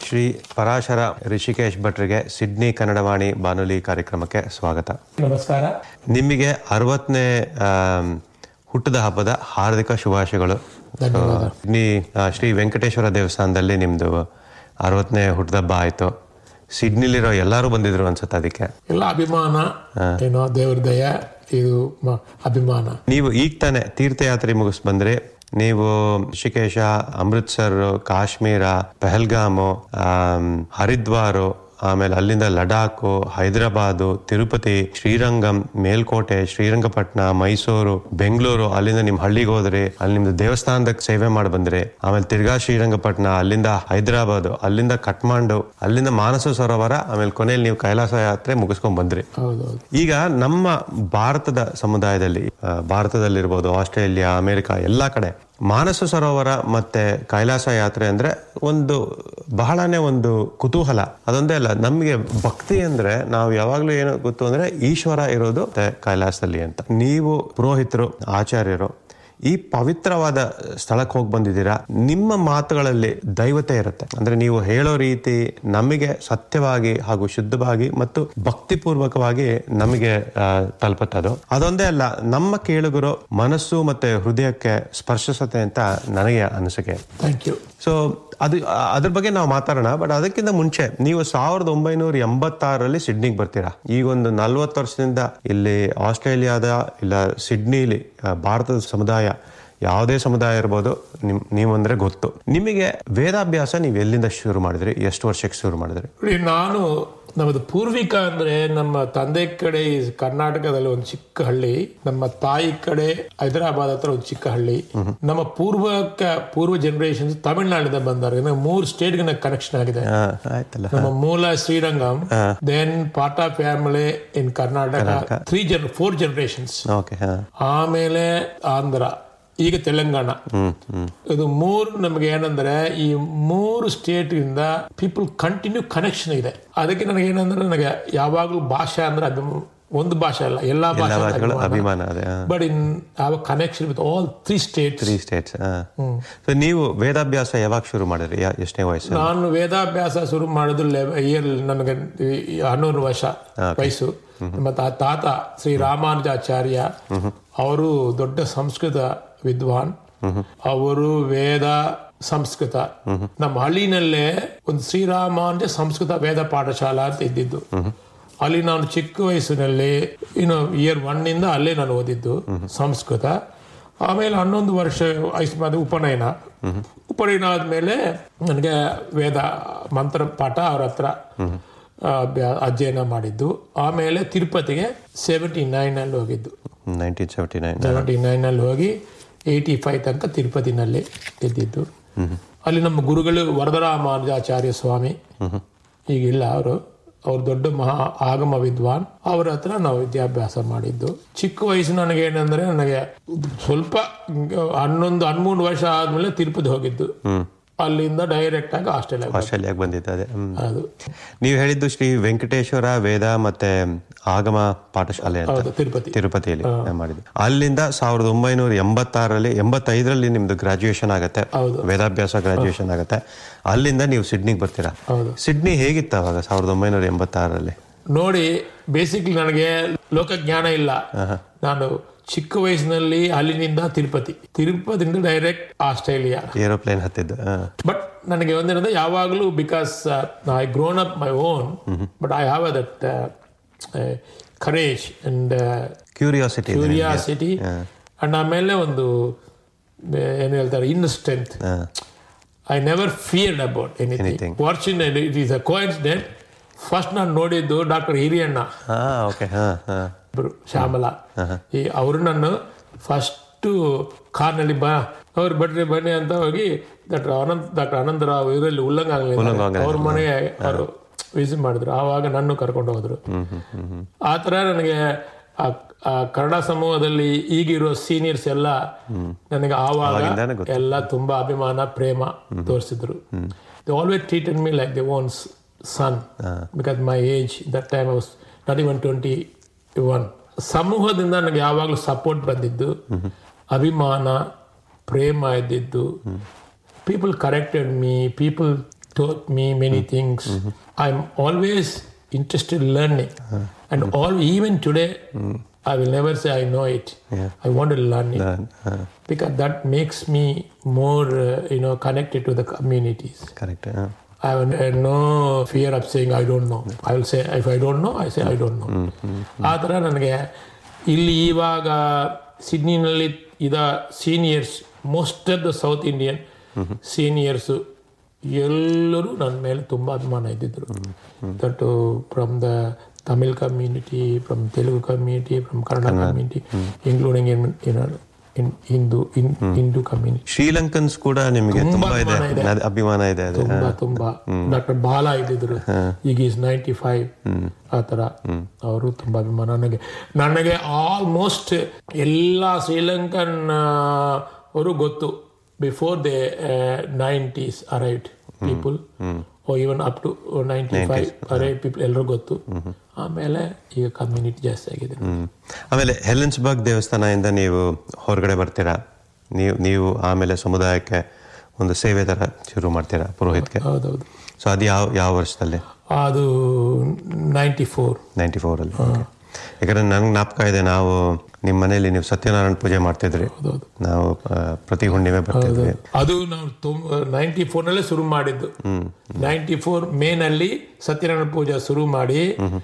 ಶ್ರೀ ಪರಾಶರ ಋಷಿಕೇಶ್ ಭಟ್ರಿಗೆ ಸಿಡ್ನಿ ಕನ್ನಡವಾಣಿ ಬಾನುಲಿ ಕಾರ್ಯಕ್ರಮಕ್ಕೆ ಸ್ವಾಗತ ನಮಸ್ಕಾರ ನಿಮಗೆ ಅರವತ್ತನೇ ಹುಟ್ಟದ ಹಬ್ಬದ ಹಾರ್ದಿಕ ಶುಭಾಶಯಗಳು ಧನ್ಯವಾದ. ಸಿಡ್ನಿ ಆ, ಶ್ರೀ ವೆಂಕಟೇಶ್ವರ ದೇವಸ್ಥಾನದಲ್ಲಿ ನಿಮ್ದು ಅರವತ್ತನೇ ಹುಟ್ಟದ ಹಬ್ಬ ಆಯ್ತು ಸಿಡ್ನಿಲಿರೋ ಎಲ್ಲರೂ ಬಂದಿದ್ರು ಅನ್ಸುತ್ತೆ ಅದಕ್ಕೆ ಎಲ್ಲ ಅಭಿಮಾನ ಏನೋ ದೇವ್ರ ದಯ ಇದು ಮ- ಅಭಿಮಾನ ನೀವು ಈಗ ತಾನೆ ತೀರ್ಥಯಾತ್ರೆ ಮುಗಿಸ್ ಬಂದ್ರಿ ನೀವು ಋಷಿಕೇಶ ಅಮೃತ್ಸರ್ ಕಾಶ್ಮೀರ ಪಹಲ್ಗಾಮು ಆಮ್, ಹರಿದ್ವಾರು ಆಮೇಲೆ ಅಲ್ಲಿಂದ ಲಡಾಖು ಹೈದರಾಬಾದು ತಿರುಪತಿ ಶ್ರೀರಂಗಂ ಮೇಲ್ಕೋಟೆ ಶ್ರೀರಂಗಪಟ್ಟಣ ಮೈಸೂರು ಬೆಂಗಳೂರು ಅಲ್ಲಿಂದ ನಿಮ್ ಹಳ್ಳಿಗೆ ಹೋದ್ರಿ ಅಲ್ಲಿ ನಿಮ್ದು ದೇವಸ್ಥಾನದ ಸೇವೆ ಮಾಡಿ ಬಂದ್ರಿ ಆಮೇಲೆ ತಿರ್ಗಾ ಶ್ರೀರಂಗಪಟ್ಟಣ ಅಲ್ಲಿಂದ ಹೈದರಾಬಾದ್ ಅಲ್ಲಿಂದ ಕಟ್ಮಾಂಡು ಅಲ್ಲಿಂದ ಮಾನಸ ಸರೋವರ ಆಮೇಲೆ ಕೊನೆಯಲ್ಲಿ ನೀವು ಕೈಲಾಸ ಯಾತ್ರೆ ಮುಗಿಸ್ಕೊಂಡ್ ಬಂದ್ರಿ ಹೌದೌದು ಈಗ ನಮ್ಮ ಭಾರತದ ಸಮುದಾಯದಲ್ಲಿ ಆ, ಭಾರತದಲ್ಲಿರ್ಬೋದು ಆಸ್ಟ್ರೇಲಿಯಾ ಅಮೆರಿಕ ಎಲ್ಲಾ ಕಡೆ ಮಾನಸ ಸರೋವರ ಮತ್ತೆ ಕೈಲಾಸ ಯಾತ್ರೆ ಅಂದ್ರೆ ಒಂದು ಬಹಳನೇ ಒಂದು ಕುತೂಹಲ ಅದೊಂದೇ ಅಲ್ಲ ನಮ್ಗೆ ಭಕ್ತಿ ಅಂದ್ರೆ ನಾವು ಯಾವಾಗ್ಲೂ ಏನು ಗೊತ್ತು ಅಂದ್ರೆ ಈಶ್ವರ ಇರೋದು ಮತ್ತೆ ಕೈಲಾಸದಲ್ಲಿ ಅಂತ ನೀವು ಪುರೋಹಿತರು ಆಚಾರ್ಯರು ಈ ಪವಿತ್ರವಾದ ಸ್ಥಳಕ್ಕೆ ಹೋಗಿ ಬಂದಿದ್ದೀರಾ ನಿಮ್ಮ ಮಾತುಗಳಲ್ಲಿ ದೈವತೆ ಇರುತ್ತೆ ಅಂದ್ರೆ ನೀವು ಹೇಳೋ ರೀತಿ ನಮಗೆ ಸತ್ಯವಾಗಿ ಹಾಗೂ ಶುದ್ಧವಾಗಿ ಮತ್ತು ಭಕ್ತಿಪೂರ್ವಕವಾಗಿ ನಮಗೆ ಆ, ತಲುಪುತ್ತದು ಅದೊಂದೇ ಅಲ್ಲ ನಮ್ಮ ಕೇಳುಗರು ಮನಸ್ಸು ಮತ್ತೆ ಹೃದಯಕ್ಕೆ ಸ್ಪರ್ಶಿಸುತ್ತೆ ಅಂತ ನನಗೆ ಅನಿಸಿಕೆ ಥ್ಯಾಂಕ್ ಯು ಸೊ ಅದು ಆ- ಅದ್ರ ಬಗ್ಗೆ ನಾವು ಮಾತಾಡೋಣ ಬಟ್ ಅದಕ್ಕಿಂತ ಮುಂಚೆ ನೀವು ಸಾವಿರದ ಒಂಬೈನೂರ ಎಂಬತ್ತಾರರಲ್ಲಿ ಸಿಡ್ನಿಗೆ ಬರ್ತೀರಾ ಈಗ ಒಂದು ನಲ್ವತ್ತು ವರ್ಷದಿಂದ ಇಲ್ಲಿ ಆಸ್ಟ್ರೇಲಿಯಾದ ಇಲ್ಲ ಸಿಡ್ನಿಲಿ ಆ, ಭಾರತದ ಸಮುದಾಯ ಯಾವುದೇ ಸಮುದಾಯ ಇರ್ಬೋದು ನಿಮ್ ನೀವಂದ್ರೆ ಗೊತ್ತು ನಿಮಗೆ ವೇದಾಭ್ಯಾಸ ನೀವು ಎಲ್ಲಿಂದ ಶುರು ಮಾಡಿದ್ರಿ ಎಷ್ಟು ವರ್ಷಕ್ಕೆ ಶುರು ಮಾಡಿದ್ರಿ ನೋಡಿ ನಾನು ನಮ್ಮದು ಪೂರ್ವಿಕ ಅಂದ್ರೆ ನಮ್ಮ ತಂದೆ ಕಡೆ ಈ ಕರ್ನಾಟಕದಲ್ಲಿ ಒಂದು ಚಿಕ್ಕ ಹಳ್ಳಿ ನಮ್ಮ ತಾಯಿ ಕಡೆ ಹೈದರಾಬಾದ್ ಹತ್ರ ಒಂದು ಚಿಕ್ಕ ಹಳ್ಳಿ ನಮ್ಮ ಪೂರ್ವಕ ಪೂರ್ವ ಜನರೇಷನ್ ತಮಿಳ್ನಾಡಿಂದ ಬಂದವ್ರಿಗೆ ಮೂರು ಸ್ಟೇಟ್ ಕನೆಕ್ಷನ್ ಆಗಿದೆ ಆ, ಆಯ್ತಲ್ಲ ನಮ್ಮ ಮೂಲ Srirangam then part family in Karnataka three ಜನ್ ಫೋರ್ ಜನರೇಷನ್ಸ್ ಓಕೆ ಹಾ ಆಮೇಲೆ ಆಂಧ್ರ ಈಗ ತೆಲಂಗಾಣ ಹ್ಮ್ ಹ್ಮ್ ಇದು ಮೂರು ನಮಗೆ ಏನಂದ್ರೆ ಈ ಮೂರು ಸ್ಟೇಟ್ ಇಂದ ಪೀಪಲ್ ಕಂಟಿನ್ಯೂ ಕನೆಕ್ಷನ್ ಇದೆ ಅದಕ್ಕೆ ನನಗೆ ಏನಂದ್ರೆ ನನಗೆ ಯಾವಾಗಲೂ ಭಾಷೆ ಅಂದ್ರೆ ಅದು ಒಂದು ಭಾಷೆ ಅಲ್ಲ ಎಲ್ಲಾ ಎಲ್ಲ ಭಾಷೆ ಭಾಷೆಗಳು ಅಭಿಮಾನ ಅದೇ but in have connection with all three states three states so ನೀವು ವೇದಾಭ್ಯಾಸ ಯಾವಾಗ ಶುರು ಮಾಡಿದ್ರಿ ಯಾ- ಎಷ್ಟನೇ ವಯಸ್ಸು ನಾನು ವೇದಾಭ್ಯಾಸ ಶುರು ಮಾಡಿದ್ದು ಇಯರ್ ನನಗೆ ಈ ಹನ್ನೂರು ವರ್ಷ ವಯಸ್ಸು ನಮ್ಮ ತಾ- ತಾತ ಶ್ರೀ ರಾಮಾನುಜಾಚಾರ್ಯ ಅವರು ದೊಡ್ಡ ಸಂಸ್ಕೃತ ವಿದ್ವಾನ್ ಅವರು ವೇದ ಸಂಸ್ಕೃತ ನಮ್ಮ ಹಳ್ಳಿನಲ್ಲೇ ಒಂದು ಶ್ರೀರಾಮಾನುಜ ಸಂಸ್ಕೃತ ವೇದ ಪಾಠಶಾಲಾ ಅಂತ ಇದ್ದಿದ್ದು ಅಲ್ಲಿ ನಾನು ಚಿಕ್ಕ ವಯಸ್ಸಿನಲ್ಲಿ ಇನ್ನು ಇಯರ್ ಒನ್ ಇಂದ ಅಲ್ಲೇ ನಾನು ಓದಿದ್ದು ಸಂಸ್ಕೃತ ಆಮೇಲೆ ಹನ್ನೊಂದು ವರ್ಷ ವಯಸ್ಸು ಬಂದು ಉಪನಯನ ಉಪನಯನ ಆದ್ಮೇಲೆ ನನಗೆ ವೇದ ಮಂತ್ರ ಪಾಠ ಅವ್ರ ಹತ್ರ ಆ, ಅಭ್ಯಾ- ಅಧ್ಯಯನ ಮಾಡಿದ್ದು ಆಮೇಲೆ ತಿರುಪತಿಗೆ ಸೆವೆಂಟಿ ನೈನ್ ಅಲ್ಲಿ ಹೋಗಿದ್ದು nineteen seventy nine seventy nine ಅಲ್ಲಿ ಹೋಗಿ ಏಯ್ಟಿ ಫೈವ್ ತನಕ ತಿರುಪತಿನಲ್ಲಿ ಇದ್ದಿದ್ದು ಅಲ್ಲಿ ನಮ್ಮ ಗುರುಗಳು ವರದರಾಮಾನುಜಾಚಾರ್ಯ ಸ್ವಾಮಿ ಈಗಿಲ್ಲ ಅವರು ಅವ್ರು ದೊಡ್ಡ ಮಹಾ ಆಗಮ ವಿದ್ವಾನ್ ಅವ್ರ ಹತ್ರ ನಾವು ವಿದ್ಯಾಭ್ಯಾಸ ಮಾಡಿದ್ದು ಚಿಕ್ಕ ವಯಸ್ಸು ನನಗೆ ಏನಂದ್ರೆ ನನಗೆ ಸ್ವಲ್ಪ ಹನ್ನೊಂದು ಹನ್ಮೂರು ವರ್ಷ ಆದ್ಮೇಲೆ ತಿರುಪತಿ ಹೋಗಿದ್ದು ಅಲ್ಲಿಂದ ಡೈರೆಕ್ಟ್ ಆಗಿ ಆಸ್ಟ್ರೇಲಿಯಾ ಆಸ್ಟ್ರೇಲಿಯಾಗೆ ಬಂದಿದ್ದಾರೆ ಹ್ಮ್ ಅದು ನೀವು ಹೇಳಿದ್ದು ಶ್ರೀ ವೆಂಕಟೇಶ್ವರ ವೇದ ಮತ್ತೆ ಆಗಮ ಪಾಠಶಾಲೆ ಅಂತ ಹೌದು ತಿರುಪತಿ ತಿರುಪತಿಯಲ್ಲಿ ಮಾಡಿದ್ವಿ ಅಲ್ಲಿಂದ ಸಾವಿರದ ಒಂಬೈನೂರ ಎಂಬತ್ತಾರರಲ್ಲಿ ಎಂಬತ್ತೈದರಲ್ಲಿ ನಿಮ್ದು ಗ್ರಾಜುಯೇಷನ್ ಆಗತ್ತೆ ಹೌದು. ವೇದಾಭ್ಯಾಸ ಗ್ರಾಜುಯೇಷನ್ ಆಗತ್ತೆ ಅಲ್ಲಿಂದ ನೀವು ಸಿಡ್ನಿಗೆ ಬರ್ತೀರಾ ಹೌದು ಸಿಡ್ನಿ ಹೇಗಿತ್ತು ಅವಾಗ ಸಾವಿರದ ಒಂಬೈನೂರ ಎಂಬತ್ತಾರರಲ್ಲಿ ನೋಡಿ ಬೇಸಿಕ್ಲಿ ನನಗೆ ಲೋಕಜ್ಞಾನ ಇಲ್ಲ ನಾನು ಚಿಕ್ಕ ವಯಸ್ಸಿನಲ್ಲಿ ಅಲ್ಲಿನಿಂದ ತಿರುಪತಿ ತಿರುಪತಿಯಿಂದ ಡೈರೆಕ್ಟ್ ಆಸ್ಟ್ರೇಲಿಯಾ ಏರೋಪ್ಲೇನ್ ಹತ್ತಿದ್ದು ಹ. ಬಟ್ ನನಗೆ ಒಂದೇನಂದ್ರೆ ಯಾವಾಗಲೂ because I grown up my own but I have that courage and curiosity ಇದೆ. ಕ್ಯೂರಿಯಾಸಿಟಿ ಅಂಡ್ ಆಮೇಲೆ ಒಂದು ಏನು ಹೇಳ್ತಾರೆ ಇನ್ ಸ್ಟ್ರೆಂತ್ ಹ. I never feared about Anything. Anything fortunate it is a coincident first ನಾನು ನೋಡಿದ್ದು ಡಾಕ್ಟರ್ ಹಿರಿಯಣ್ಣ ಹಾ ಓಕೆ ಹಾ ಹಾ ಇಬ್ರು ಶ್ಯಾಮಲ ಈ ಅವರು ನನ್ನ ಫಸ್ಟ್ ಕಾರ್ನಲ್ಲಿ ಬಾ ಅವ್ರು ಬಡ್ರಿ ಬನ್ನಿ ಅಂತ ಹೋಗಿ ಡಾಕ್ಟರ್ ಅನಂತ್ ಡಾಕ್ಟರ್ ಅನಂತರಾವ್ ಇದರಲ್ಲಿ ಉಲ್ಲಂಘ ಅವ್ರ ಮನೆ ಅವರು ವಿಸಿಟ್ ಮಾಡಿದ್ರು ಆವಾಗ ನನ್ನ ಕರ್ಕೊಂಡು ಹೋದ್ರು ಆ ಥರ ನನಗೆ ಆ ಆ ಕನ್ನಡ ಸಮೂಹದಲ್ಲಿ ಈಗಿರೋ ಸೀನಿಯರ್ಸ್ ಎಲ್ಲ ನನಗೆ ಆವಾಗ ಅವಾಗಿಂದಾನೇ ಗೊತ್ತು. ಎಲ್ಲ ತುಂಬಾ ಅಭಿಮಾನ ಪ್ರೇಮ ತೋರಿಸಿದ್ರು they always treated me like they owns son because my age that time was not even twenty one ಸಮೂಹದಿಂದ ನನಗೆ ಯಾವಾಗಲೂ ಸಪೋರ್ಟ್ ಬಂದಿದ್ದು ಅಭಿಮಾನ ಪ್ರೇಮ ಇದ್ದಿದ್ದು people corrected me people taught me many things. I'm always interested in learning, and all even today, I will never say I know it. I want to learn it because that makes me more, uh, you know, connected to the communities. Correct I have uh, no fear of saying I don't know. I will say if I don't know, I say I don't know. ಆ ಥರ ನನಗೆ ಇಲ್ಲಿ ಇವಾಗ ಸಿಡ್ನಿನಲ್ಲಿ ಇದ seniors most of the south Indian seniors ಎಲ್ಲರೂ ನನ್ನ ಮೇಲೆ ತುಂಬ ಅಭಿಮಾನ ಇದ್ದಿದ್ರು that from the Tamil community from Telugu community from Kannada community including in Hindu in Hindu community Sri Lankans ಕೂಡ ನಿಮಗೆ ತುಂಬಾ ಇದೆ ಅಭಿಮಾನ ಇದೆ. ಅದ್- ಅಭಿಮಾನ ಇದೆ ಅದು ತುಂಬಾ ತುಂಬಾ ಡಾಕ್ಟರ್ ಬಾಲ ಇದ್ದಿದ್ರು ಈಗ ಈಸ್ ನೈಂಟಿ ಫೈವ್ ಆ ಥರ ಅವರು ತುಂಬಾ ಅಭಿಮಾನ ನನಗೆ ನನಗೆ ಆಲ್ಮೋಸ್ಟ್ ಎಲ್ಲ ಶ್ರೀಲಂಕನ್ ಅವರು ಗೊತ್ತು before they nineties arrived people oh even up to ninety five arrived people ಎಲ್ಲರೂ ಗೊತ್ತು ಆಮೇಲೆ ಈಗ ಕಮ್ಯುನಿಟಿ ಜಾಸ್ತಿ ಆಗಿದೆ ಹ್ಮ್. ಆಮೇಲೆ ಹೆಲೆನ್ಸ್ಬರ್ಗ್ ದೇವಸ್ಥಾನದಿಂದ ನೀವು ಹೊರಗಡೆ ಬರ್ತೀರಾ ನೀವು ನೀವು ಆಮೇಲೆ ಸಮುದಾಯಕ್ಕೆ ಒಂದು ಸೇವೆ ತರ ಶುರು ಮಾಡ್ತೀರಾ ಪುರೋಹಿತ್ಗೆ ಹೌದೌದು ಸೊ ಅದು ಯಾವ ಯಾವ ವರ್ಷದಲ್ಲಿ ಅದು ನೈಂಟಿ ಫೋರ್ ನೈಂಟಿ ಫೋರಲ್ಲಿ ಯಾಕಂದ್ರೆ ನನ್ಗೆ ಜ್ಞಾಪಕ ಇದೆ ನಾವು ನಿಮ್ಮ ಮನೇಲಿ ನೀವು ಸತ್ಯನಾರಾಯಣ ಪೂಜೆ ಮಾಡ್ತಿದ್ರಿ ಹೌದೌದು ನಾವು ಆ, ಪ್ರತಿ ಹುಣ್ಣಿಮೆ ಬರ್ತಿದ್ವಿ ಅದು ನಾವು ನೈಂಟಿ ಫೋರ್ನಲ್ಲೇ ಶುರು ಮಾಡಿದ್ದು ನೈಂಟಿ ಫೋರ್ ಮೇನಲ್ಲಿ ಸತ್ಯನಾರಾಯಣ ಪೂಜೆ ಶುರು ಮಾಡಿ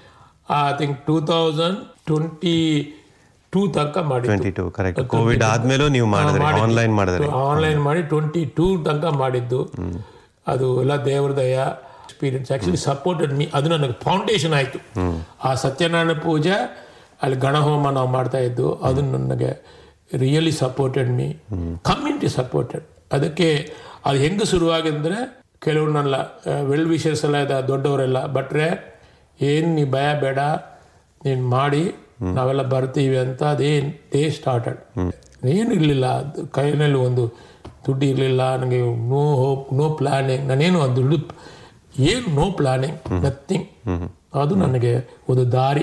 I think two thousand twenty two ತನಕ ಮಾಡಿದ್ದು ಟ್ವೆಂಟಿ ಟು ಕರೆಕ್ಟ್ ಕೋವಿಡ್ ಆದ್ಮೇಲೂ ನೀವು ಮಾಡಿದ್ರಿ ಆನ್ಲೈನ್ ಮಾಡಿದ್ರಿ ಆನ್ಲೈನ್ ಮಾಡಿ ಟ್ವೆಂಟಿ ಟೂ ತನಕ ಮಾಡಿದ್ದು ಅದು ಎಲ್ಲ ದೇವ್ರ ದಯ ಎಕ್ಸ್ಪೀರಿಯನ್ಸ್ ಆಕ್ಚುಲಿ ಸಪೋರ್ಟೆಡ್ ಮೀ ಅದು ನನಗೆ ಫೌಂಡೇಶನ್ ಆಯಿತು ಆ ಸತ್ಯನಾರಾಯಣ ಪೂಜೆ ಅಲ್ಲಿ ಗಣಹೋಮ ನಾವು ಮಾಡ್ತಾ ಇದ್ದು ಅದು ನನಗೆ really supported me community supported ಅದಕ್ಕೆ ಅದು ಹೆಂಗೆ ಶುರುವಾಗಿದ್ರೆ ಕೆಲವರು ನನ್ನ ವೆಲ್ ವಿಷರ್ಸ್ ಎಲ್ಲ ಇದೆ ದೊಡ್ಡವರೆಲ್ಲ ಬಟ್ರೆ ಏನು ನೀ ಭಯ ಬೇಡ ನೀನು ಮಾಡಿ ನಾವೆಲ್ಲ ಬರ್ತೀವಿ ಅಂತ ಅದೇನು ದೇ ಸ್ಟಾರ್ಟೆಡ್ ಏನು ಇರಲಿಲ್ಲ ಕೈಯಲ್ಲಿ ಒಂದು ದುಡ್ಡು ಇರಲಿಲ್ಲ ನನಗೆ ನೋ ಹೋಪ್ ನೋ ಪ್ಲಾನಿಂಗ್ ನಾನೇನು ಒಂದು ದುಡ್ಡು ಏನು ನೋ ಪ್ಲಾನಿಂಗ್ ನಥಿಂಗ್ ಅದು ನನಗೆ ಒಂದು ದಾರಿ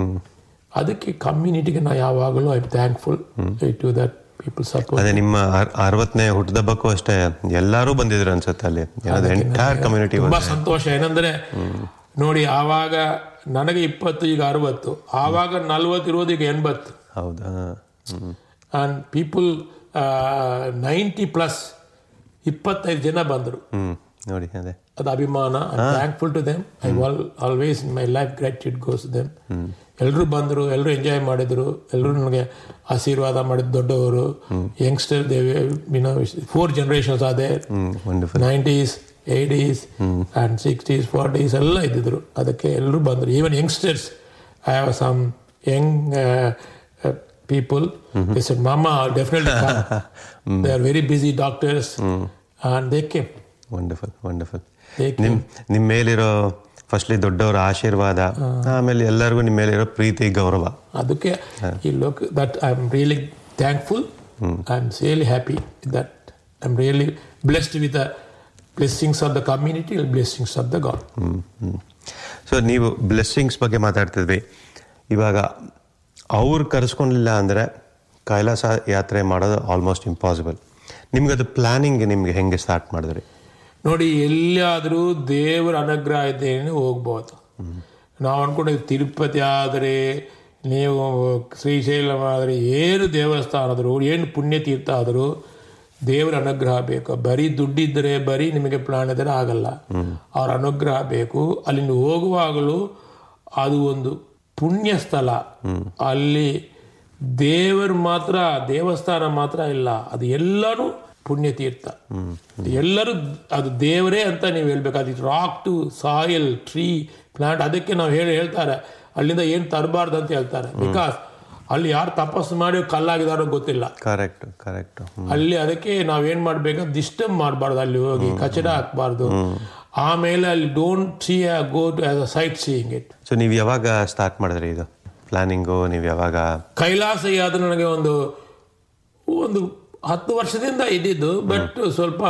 ಅದಕ್ಕೆ ಕಮ್ಯುನಿಟಿಗೆ ನಾ ಯಾವಾಗಲೂ I thankful to that people support ಅದೇ ನಿಮ್ಮ ಅರ್- ಅರವತ್ತನೇ ಹುಟ್ಟದಬ್ಬಕ್ಕೂ ಅಷ್ಟೇ ಎಲ್ಲರೂ ಬಂದಿದ್ರು ಅನ್ಸುತ್ತೆ ಅಲ್ಲಿ ಎಂಟೈರ್ ಕಮ್ಯುನಿಟಿ ತುಂಬಾ ಸಂತೋಷ ಏನಂದ್ರೆ ನೋಡಿ ಆವಾಗ ನನಗೆ ಇಪ್ಪತ್ತು ಈಗ ಅರವತ್ತು ಆವಾಗ ನಲ್ವತ್ತು ಇರೋದು ಈಗ ಎಂಬತ್ತು ಹೌದಾ hmm. And people ninety plus ಇಪ್ಪತ್ತೈದು ಜನ ಬಂದರು ಹ್ಮ್ ನೋಡಿ ಅದೇ ಅದು ಅಭಿಮಾನ thankful to them I all always in my life gratitude goes them ಎಲ್ಲರೂ ಬಂದರು ಎಲ್ಲರೂ ಎಂಜಾಯ್ ಮಾಡಿದರು ಎಲ್ಲರೂ ನನಗೆ ಆಶೀರ್ವಾದ ಮಾಡಿದ ದೊಡ್ಡವರು ಯಂಗ್ಸ್ಟರ್ ದೇವಿ ಫೋರ್ ಜನರೇಷನ್ಸ್ ಅದೇ hmm wonderful nineties eighties and sixties forties ಎಲ್ಲ ಇದ್ದಿದ್ರು ಅದಕ್ಕೆ ಎಲ್ಲರೂ ಬಂದರು even youngsters I have some young people said ಮಾಮ definitely they are very busy doctors and they came wonderful wonderful they ನಿಮ್ ನಿಮ್ ಮೇಲಿರೋ ಫಸ್ಟ್ಲಿ ದೊಡ್ಡವರ ಆಶೀರ್ವಾದ ಆಮೇಲೆ ಎಲ್ಲರಿಗೂ ನಿಮ್ಮ ಮೇಲಿರೋ ಪ್ರೀತಿ ಗೌರವ ಅದಕ್ಕೆ ಈ ಲೋಕ್ that I am really thankful I am really happy that I am really blessed with the blessings of the community blessings of the god so ನೀವು ಬ್ಲೆಸ್ಸಿಂಗ್ಸ್ ಬಗ್ಗೆ ಮಾತಾಡ್ತಿದ್ವಿ ಇವಾಗ ಅವ್ರು ಕರೆಸ್ಕೊಂಡಿಲ್ಲ ಅಂದರೆ ಕೈಲಾಸ ಯಾತ್ರೆ ಮಾಡೋದು ಆಲ್ಮೋಸ್ಟ್ ಇಂಪಾಸಿಬಲ್ ನಿಮ್ಗೆ ಅದು ಪ್ಲಾನಿಂಗ್ ನಿಮ್ಗೆ ಹೆಂಗೆ ಸ್ಟಾರ್ಟ್ ಮಾಡಿದ್ರಿ ನೋಡಿ ಎಲ್ಲಿಯಾದರೂ ದೇವರ ಅನುಗ್ರಹ ಇದ್ದೇನೆ ಹೋಗ್ಬೋದು ನಾವು ಅನ್ಕೊಂಡಿದ್ವಿ ತಿರುಪತಿ ಆದರೆ ನೀವು ಶ್ರೀಶೈಲಂ ಆದರೆ ಏನು ದೇವಸ್ಥಾನದ್ರು ಏನು ಪುಣ್ಯತೀರ್ಥ ಆದರೂ ದೇವರ ಅನುಗ್ರಹ ಬೇಕು ಬರೀ ದುಡ್ಡಿದ್ದರೆ ಬರೀ ನಿಮಗೆ ಪ್ಲಾನ್ ಇದ್ದರೆ ಆಗಲ್ಲ ಅವ್ರ ಅನುಗ್ರಹ ಬೇಕು ಅಲ್ಲಿಂದ ಹೋಗುವಾಗಲೂ ಅದು ಒಂದು ಪುಣ್ಯ ಸ್ಥಳ ಅಲ್ಲಿ ದೇವರು ಮಾತ್ರ ದೇವಸ್ಥಾನ ಮಾತ್ರ ಇಲ್ಲ ಅದು ಎಲ್ಲರೂ ಪುಣ್ಯತೀರ್ಥ ಎಲ್ಲರೂ ಅದು ದೇವರೇ ಅಂತ ನೀವು ಹೇಳ್ಬೇಕು ಅದು rock to soil tree plant ಅದಕ್ಕೆ ನಾವು ಹೇಳಿ ಹೇಳ್ತಾರೆ ಅಲ್ಲಿಂದ ಏನು ತರಬಾರ್ದು ಅಂತ ಹೇಳ್ತಾರೆ ಬಿಕಾಸ್ ಅಲ್ಲಿ ಯಾರು ತಪಸ್ಸು ಮಾಡಿ ಕಲ್ಲಾಗಿದಾರೋ ಗೊತ್ತಿಲ್ಲ ಕರೆಕ್ಟ್ ಕರೆಕ್ಟ್ ಅಲ್ಲಿ ಅದಕ್ಕೆ ನಾವೇನ್ ಮಾಡ್ಬೇಕು ಡಿಸ್ಟರ್ಬ್ ಮಾಡಬಾರ್ದು ಅಲ್ಲಿ ಹೋಗಿ ಕಚಡ ಹಾಕ್ಬಾರ್ದು ಆಮೇಲೆ ಅಲ್ಲಿ don't see go to as a sightseeing it so ನೀವು ಯಾವಾಗ ಸ್ಟಾರ್ಟ್ ಮಾಡಿದ್ರಿ ಇದು ಪ್ಲಾನಿಂಗು ನೀವು ಯಾವಾಗ ಕೈಲಾಸ ಯಾತ್ರೆ ನನಗೆ ಒಂದು ಒಂದು ಹತ್ತು ವರ್ಷದಿಂದ ಇದ್ದಿದ್ದು ಬಟ್ ಸ್ವಲ್ಪ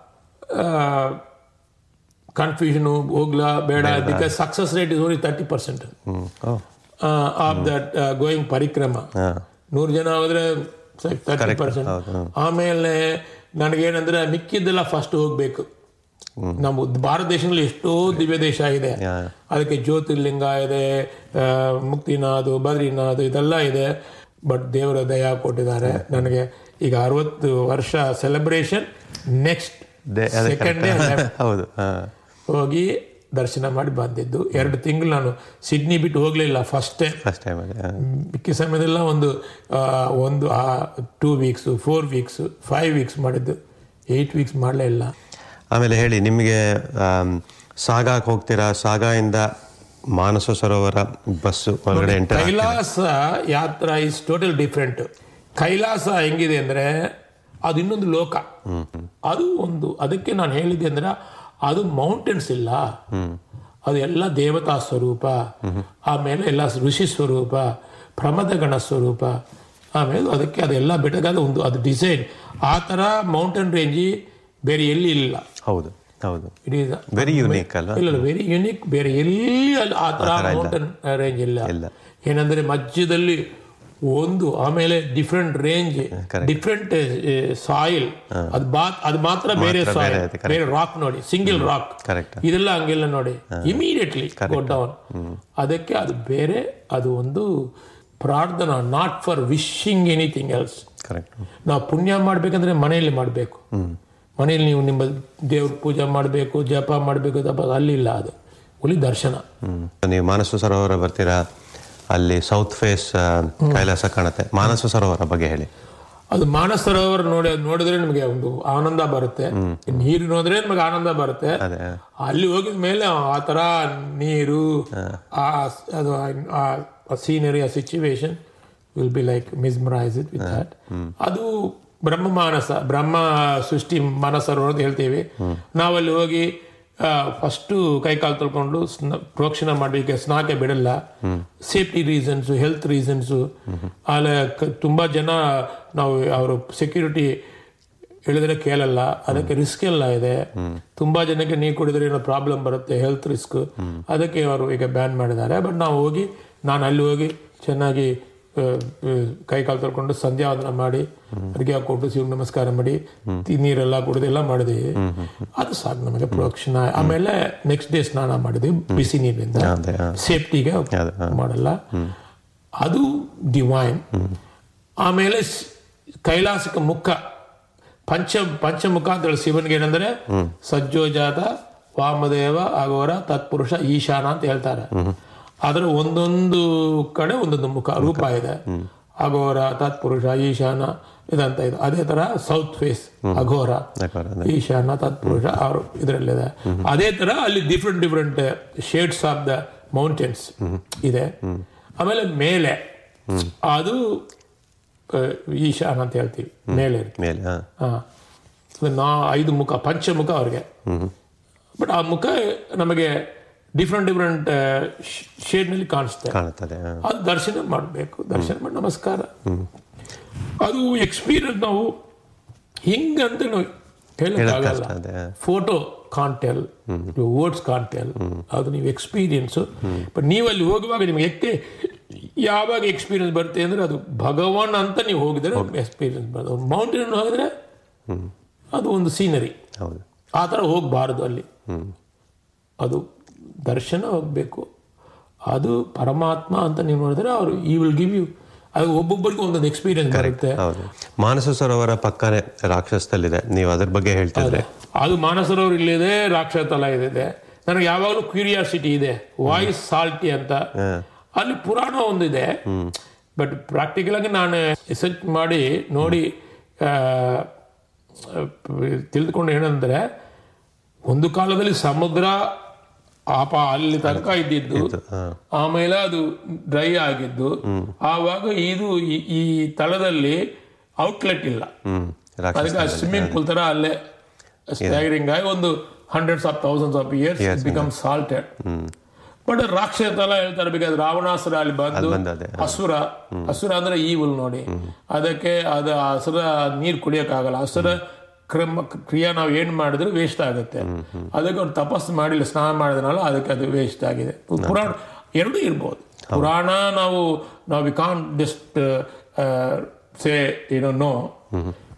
ಕನ್ಫ್ಯೂಷನು ಹೋಗ್ಲಾ ಬೇಡ because success rate is only thirty percent hmm oh of that going ಪರಿಕ್ರಮ ಹಾಂ ನೂರು ಜನ ಹೋದ್ರೆ ತರ್ಟಿ ಪರ್ಸೆಂಟ್ ಹೌದು ಆಮೇಲೆ ನನಗೇನಂದ್ರೆ ಮಿಕ್ಕಿದ್ದೆಲ್ಲ ಫಸ್ಟ್ ಹೋಗ್ಬೇಕು ನಮ್ಮ ಭಾರತ ದೇಶದಲ್ಲಿ ಎಷ್ಟೋ ದಿವ್ಯ ದೇಶ ಇದೆ ಅದಕ್ಕೆ ಜ್ಯೋತಿರ್ಲಿಂಗ ಇದೆ ಆ, ಮುಕ್ತಿನಾಥ್ ಬದ್ರಿನಾಥ್ ಇದೆಲ್ಲ ಇದೆ ಬಟ್ ದೇವರ ದಯ ಕೊಟ್ಟಿದ್ದಾರೆ ನನಗೆ ಈಗ ಅರವತ್ತು ವರ್ಷ ಸೆಲೆಬ್ರೇಷನ್ ನೆಕ್ಸ್ಟ್ ದೇ- ಅದೇ ಸೆಕೆಂಡ್ ಡೇ ಹೌದು ಹಾ ಹೋಗಿ ದರ್ಶನ ಮಾಡಿ ಬಂದಿದ್ದು ಎರಡು ತಿಂಗಳು ನಾನು ಸಿಡ್ನಿ ಬಿಟ್ಟು ಹೋಗಲಿಲ್ಲ ಫಸ್ಟ್ ಟೈಮ್ ಫಸ್ಟ್ ಟೈಮ್ ಅಲ್ಲಿ ಹಾ. ಮಿಕ್ಕಿ ಸಮಯದೆಲ್ಲ ಒಂದು ಆ, ಒಂದು two weeks four weeks five weeks ಮಾಡಿದ್ದು ಏಯ್ಟ್ ವೀಕ್ಸ್ ಮಾಡಲೇ ಇಲ್ಲ ಆಮೇಲೆ ಹೇಳಿ ನಿಮಗೆ ಆಮ್, ಸಾಗಾಕ್ ಹೋಗ್ತೀರಾ ಸಾಗಾಯಿಂದ ಮಾನಸ ಸರೋವರ ಬಸ್ಸು ಒಳಗಡೆ ಎಂಟರ್ ಕೈಲಾಸ ಯಾತ್ರಾ ಇಸ್ ಟೋಟಲ್ ಡಿಫ್ರೆಂಟ್ ಕೈಲಾಸ ಹೆಂಗಿದೆ ಅಂದ್ರೆ ಅದು ಇನ್ನೊಂದು ಲೋಕ ಅದು ಒಂದು ಅದಕ್ಕೆ ನಾನು ಹೇಳಿದ್ದೆ ಅಂದ್ರೆ ಅದು ಮೌಂಟೇನ್ಸ್ ಇಲ್ಲ ಅದು ಎಲ್ಲ ದೇವತಾ ಸ್ವರೂಪ ಆಮೇಲೆ ಎಲ್ಲ ಋಷಿ ಸ್ವರೂಪ ಪ್ರಮದಗಣ ಸ್ವರೂಪ ಆಮೇಲೆ ಅದಕ್ಕೆ ಅದೆಲ್ಲ ಬೆಟ್ಟಗಾದ ಒಂದು ಅದು ಡಿಸೈನ್ ಆ ಥರ ಮೌಂಟೇನ್ ರೇಂಜಿ ಬೇರೆ ಎಲ್ಲಿ ಇಲ್ಲ ಹೌದು ಹೌದು ಇಟ್ ಈಸ್ ವೆರಿ ಯುನೀಕ್ ಅಲ್ಲ ಇಲ್ಲ ವೆರಿ ಯುನಿಕ್ ಬೇರೆ ಎಲ್ಲಿ ಅಲ್ಲಿ ಆ ಥರ ಮೌಂಟೇನ್ ರೇಂಜ್ ಇಲ್ಲ ಇಲ್ಲ. ಏನಂದ್ರೆ ಮಧ್ಯದಲ್ಲಿ ಒಂದು ಆಮೇಲೆ ಡಿಫ್ರೆಂಟ್ ರೇಂಜ್ ಡಿಫ್ರೆಂಟ್ ಸಾಯಿಲ್ ಅದು ಬಾ ಅದು ಮಾತ್ರ ಬೇರೆ ಸಾಯಿಲ್ ಅದು ಬೇರೆ ರಾಕ್ ನೋಡಿ ಸಿಂಗಲ್ ರಾಕ್ ಕರೆಕ್ಟ್ ಇದೆಲ್ಲ ಹಂಗೆಲ್ಲ ನೋಡಿ ಇಮಿಡಿಯೇಟ್ಲಿ ಗೋ ಡೌನ್ ಅದಕ್ಕೆ ಅದು ಬೇರೆ ಅದು ಒಂದು ಪ್ರಾರ್ಥನಾ not for wishing anything else correct ನಾವು ಪುಣ್ಯ ಮಾಡ್ಬೇಕಂದ್ರೆ ಮನೆಯಲ್ಲಿ ಮಾಡಬೇಕು ಮನೆಯಲ್ಲಿ ನೀವು ನಿಮ್ಮ ದೇವ್ರ ಪೂಜೆ ಮಾಡಬೇಕು ಜಪ ಮಾಡಬೇಕು ತಪ ಅಲ್ಲಿಲ್ಲ ಅದು ಒಲಿ ದರ್ಶನ ಹ್ಮ್ ನೀವು ಮಾನಸ ಸರೋವರ ಬರ್ತೀರಾ ಅಲ್ಲಿ ಸೌತ್ ಫೇಸ್ ಕೈಲಾಸ ಕಾಣುತ್ತೆ ಮಾನಸ ಸರೋವರ ಬಗ್ಗೆ ಹೇಳಿ ಅದು ಮಾನಸ ಸರೋವರ ನೋಡಿ ನೋಡಿದ್ರೆ ನಿಮಗೆ ಒಂದು ಆನಂದ ಬರುತ್ತೆ ನೀರು ನೋಡಿದ್ರೆ ನಿಮಗೆ ಆನಂದ ಬರುತ್ತೆ ಅದೇ ಅಲ್ಲಿ ಹೋಗಿದ ಮೇಲೆ ಆ ತರ ನೀರು ಆ ಅದು ಆ ಸೀನರಿ ಆ situation will be like mesmerise it with that ಅದು ಬ್ರಹ್ಮ ಮಾನಸ ಬ್ರಹ್ಮ ಸೃಷ್ಟಿ ಮಾನಸರೋವರ ಅಂತ ಹೇಳ್ತೀವಿ ನಾವಲ್ಲಿ ಹೋಗಿ ಫಸ್ಟು ಕೈಕಾಲು ತೊಳ್ಕೊಂಡು ಸ್ನ ಪ್ರೋಕ್ಷಣೆ ಮಾಡಲಿಕ್ಕೆ ಸ್ನಾಕೆ ಬಿಡಲ್ಲ ಸೇಫ್ಟಿ ರೀಸನ್ಸು ಹೆಲ್ತ್ ರೀಸನ್ಸು ಆಮೇಲೆ ಕ- ತುಂಬಾ ಜನ ನಾವು ಅವರು ಸೆಕ್ಯೂರಿಟಿ ಹೇಳಿದ್ರೆ ಕೇಳಲ್ಲ ಅದಕ್ಕೆ ರಿಸ್ಕ್ ಎಲ್ಲ ಇದೆ ತುಂಬಾ ಜನಕ್ಕೆ ನೀರು ಕುಡಿದ್ರೆ ಏನೋ ಪ್ರಾಬ್ಲಮ್ ಬರುತ್ತೆ ಹೆಲ್ತ್ ರಿಸ್ಕ್ ಅದಕ್ಕೆ ಅವರು ಈಗ ಬ್ಯಾನ್ ಮಾಡಿದ್ದಾರೆ ಬಟ್ ನಾವು ಹೋಗಿ ನಾನು ಅಲ್ಲಿ ಹೋಗಿ ಚೆನ್ನಾಗಿ ಆ, ಆ, ಕೈ ಕಾಲು ತೊಳ್ಕೊಂಡು ಸಂಧ್ಯಾವಂದನ ಮಾಡಿ ಅಡುಗೆ ಹಾಕೊಟ್ಟು ಶಿವ ನಮಸ್ಕಾರ ಮಾಡಿ ತಿ- ನೀರೆಲ್ಲ ಕುಡಿದು ಎಲ್ಲ ಮಾಡಿದೀವಿ ಅದು ಸಾಕು ನಮಗೆ ಪ್ರೋಕ್ಷಣ ಆಮೇಲೆ ನೆಕ್ಸ್ಟ್ ಡೇ ಸ್ನಾನ ಮಾಡಿದ್ವಿ ಬಿಸಿ ನೀರಿನಿಂದ ಅದೇ ಹಾ. ಸೇಫ್ಟಿಗೆ ಅದೇ, ಮಾಡಲ್ಲ ಅದು ಡಿವೈನ್ ಆಮೇಲೆ ಸ್- ಕೈಲಾಸಕ ಮುಖ ಪಂಚ ಪಂಚಮುಖ ಅಂತ ಹೇಳಿ ಶಿವನಿಗೆ ಏನಂದ್ರೆ ಸಜ್ಜೋಜಾತ ವಾಮದೇವ ಅಗೋರ ತತ್ಪುರುಷ ಈಶಾನ ಅಂತ ಹೇಳ್ತಾರೆ ಅದರ ಒಂದೊಂದು ಕಡೆ ಒಂದೊಂದು ಮುಖ ರೂಪ ಇದೆ ಅಘೋರ ತತ್ಪುರುಷ ಈಶಾನ ಇದಂತ ಇದೆ ಅದೇ ತರ ಸೌತ್ ಫೇಸ್ ಅಘೋರ ಯಾಕಂದ್ರೆ ಈಶಾನ ತತ್ಪುರುಷ ಅವರು ಇದರಲ್ಲಿದೆ ಅದೇ ತರ ಅಲ್ಲಿ different different shades of the mountains ಇದೆ ಆಮೇಲೆ ಮೇಲೆ ಅದು ಆ, ಈಶಾನ ಅಂತ ಹೇಳ್ತೀವಿ ಮೇಲೆ ಇರುತ್ತೆ. ಮೇಲೆ ಹಾ ಹಾ ಅದು ನಾ ಐದು ಮುಖ ಪಂಚಮುಖ ಅವ್ರಿಗೆ ಬಟ್ ಆ ಮುಖ ನಮಗೆ ಡಿಫ್ರೆಂಟ್ ಡಿಫ್ರೆಂಟ್ ಶೇಡ್ನಲ್ಲಿ ಕಾಣಿಸ್ತದೆ ಕಾಣುತ್ತದೆ ಹಾ. ಅದು ದರ್ಶನ ಮಾಡಬೇಕು ದರ್ಶನ ಮಾಡಿ ನಮಸ್ಕಾರ ಅದು ಎಕ್ಸ್ಪೀರಿಯನ್ಸ್ ನಾವು ಹಿಂಗಂತ ನಾವು ಹೇಳಕ್ಕಾಗಲ್ಲ ಕಷ್ಟ ಅದೇ ಫೋಟೋ ಕಾಂಟೆಲ್ ವರ್ಡ್ಸ್ ಕಾಂಟೆಲ್ ಅದು ನೀವು ಎಕ್ಸ್ಪೀರಿಯನ್ಸು ಬಟ್ ನೀವು ಅಲ್ಲಿ ಹೋಗುವಾಗ ನಿಮಗೆ ಎಕ್ಕೆ ಯಾವಾಗ ಎಕ್ಸ್ಪೀರಿಯನ್ಸ್ ಬರುತ್ತೆ ಅಂದ್ರೆ ಅದು ಭಗವಾನ್ ಅಂತ ನೀವು ಹೋಗಿದ್ರೆ ಎಕ್ಸ್ಪೀರಿಯನ್ಸ್ ಬರುತ್ತೆ ಒಂದು ಮೌಂಟೇನ್ ಹೋಗಿದ್ರೆ ಅದು ಒಂದು ಸೀನರಿ ಹೌದು ಆ ಥರ ಹೋಗಬಾರ್ದು ಅಲ್ಲಿ ಅದು ದರ್ಶನ ಹೋಗಬೇಕು ಅದು ಪರಮಾತ್ಮ ಅಂತ ನೀವು ನೋಡಿದ್ರೆ ಅವರು ಈ ವಿಲ್ ಗಿವ್ ಯು ಅದು ಒಬ್ಬೊಬ್ಬರಿಗೂ ಒಂದೊಂದು ಎಕ್ಸ್ಪೀರಿಯನ್ಸ್ ಬರುತ್ತೆ ಹೌದು ಮಾನಸ ಸರೋವರ ಪಕ್ಕನೆ ರಾಕ್ಷಸದಲ್ಲಿದೆ ನೀವು ಅದ್ರ ಬಗ್ಗೆ ಹೇಳ್ತಿದ್ರೆ ಅದು ಮಾನಸರವ್ರು ಇಲ್ಲಿದೆ ರಾಕ್ಷತಲ ಇದೆ ನನಗೆ ಯಾವಾಗಲೂ ಕ್ಯೂರಿಯಾಸಿಟಿ ಇದೆ ವಾಯ್ಸ್ ಸಾಲ್ಟಿ ಅಂತ ಅಲ್ಲಿ ಪುರಾಣ ಒಂದಿದೆ ಬಟ್ ಪ್ರಾಕ್ಟಿಕಲ್ ಆಗಿ ನಾನು ರಿಸರ್ಚ್ ಮಾಡಿ ನೋಡಿ ಆ, ತಿಳಿದುಕೊಂಡು ಏನಂದ್ರೆ ಒಂದು ಕಾಲದಲ್ಲಿ ಸಮುದ್ರ ಆಪ ಅಲ್ಲಿ ತನಕ ಇದ್ದಿದ್ದು ಆಮೇಲೆ ಅದು ಡ್ರೈ ಆಗಿದ್ದು ಆವಾಗ ಇದು ಈ- ಈ ತಳದಲ್ಲಿ ಔಟ್ಲೆಟ್ ಇಲ್ಲ ಹ್ಮ್ ರಾಕ್ಷಸ ಅದಕ್ಕೆ ಸ್ವಿಮ್ಮಿಂಗ್ ಪೂಲ್ ತರ ಅಲ್ಲೇ ಸ್ಟ್ಯಾಗರಿಂಗ್ ಆಗಿ ಒಂದು hundreds of thousands of years become salted but ರಾಕ್ಷಸ ಎಲ್ಲ ಹೇಳ್ತಾರೆ ಬೇಕಾದ್ರೆ ರಾವಣಾಸುರ ಅಲ್ಲಿ ಬಂದು ಬಂದು ಅದೇ ಅಸುರ ಅಸುರ ಅಂದ್ರೆ ಈವುಲ್ ನೋಡಿ ಅದಕ್ಕೆ ಅದು ಹಸುರ ನೀರ್ ಕುಡಿಯಕ್ಕಾಗಲ್ಲ ಹಸುರ ಕ್ರಮ ಕ್ರಿಯಾ ನಾವು ಏನ್ ಮಾಡಿದ್ರೆ ವೇಸ್ಟ್ ಆಗುತ್ತೆ ಅದಕ್ಕೆ ಅವ್ರು ತಪಸ್ಸು ಮಾಡಿಲ್ಲ ಸ್ನಾನ ಮಾಡಿದ್ನಲ್ಲ ಅದಕ್ಕೆ ಅದು ವೇಸ್ಟ್ ಆಗಿದೆ ಪುರಾಣ ಎರಡೂ ಇರ್ಬೋದು ಪುರಾಣ ನಾವು ನಾವು ವಿ ಕಾನ್ ಜಸ್ಟ್ ಸೇ ಏನೋ no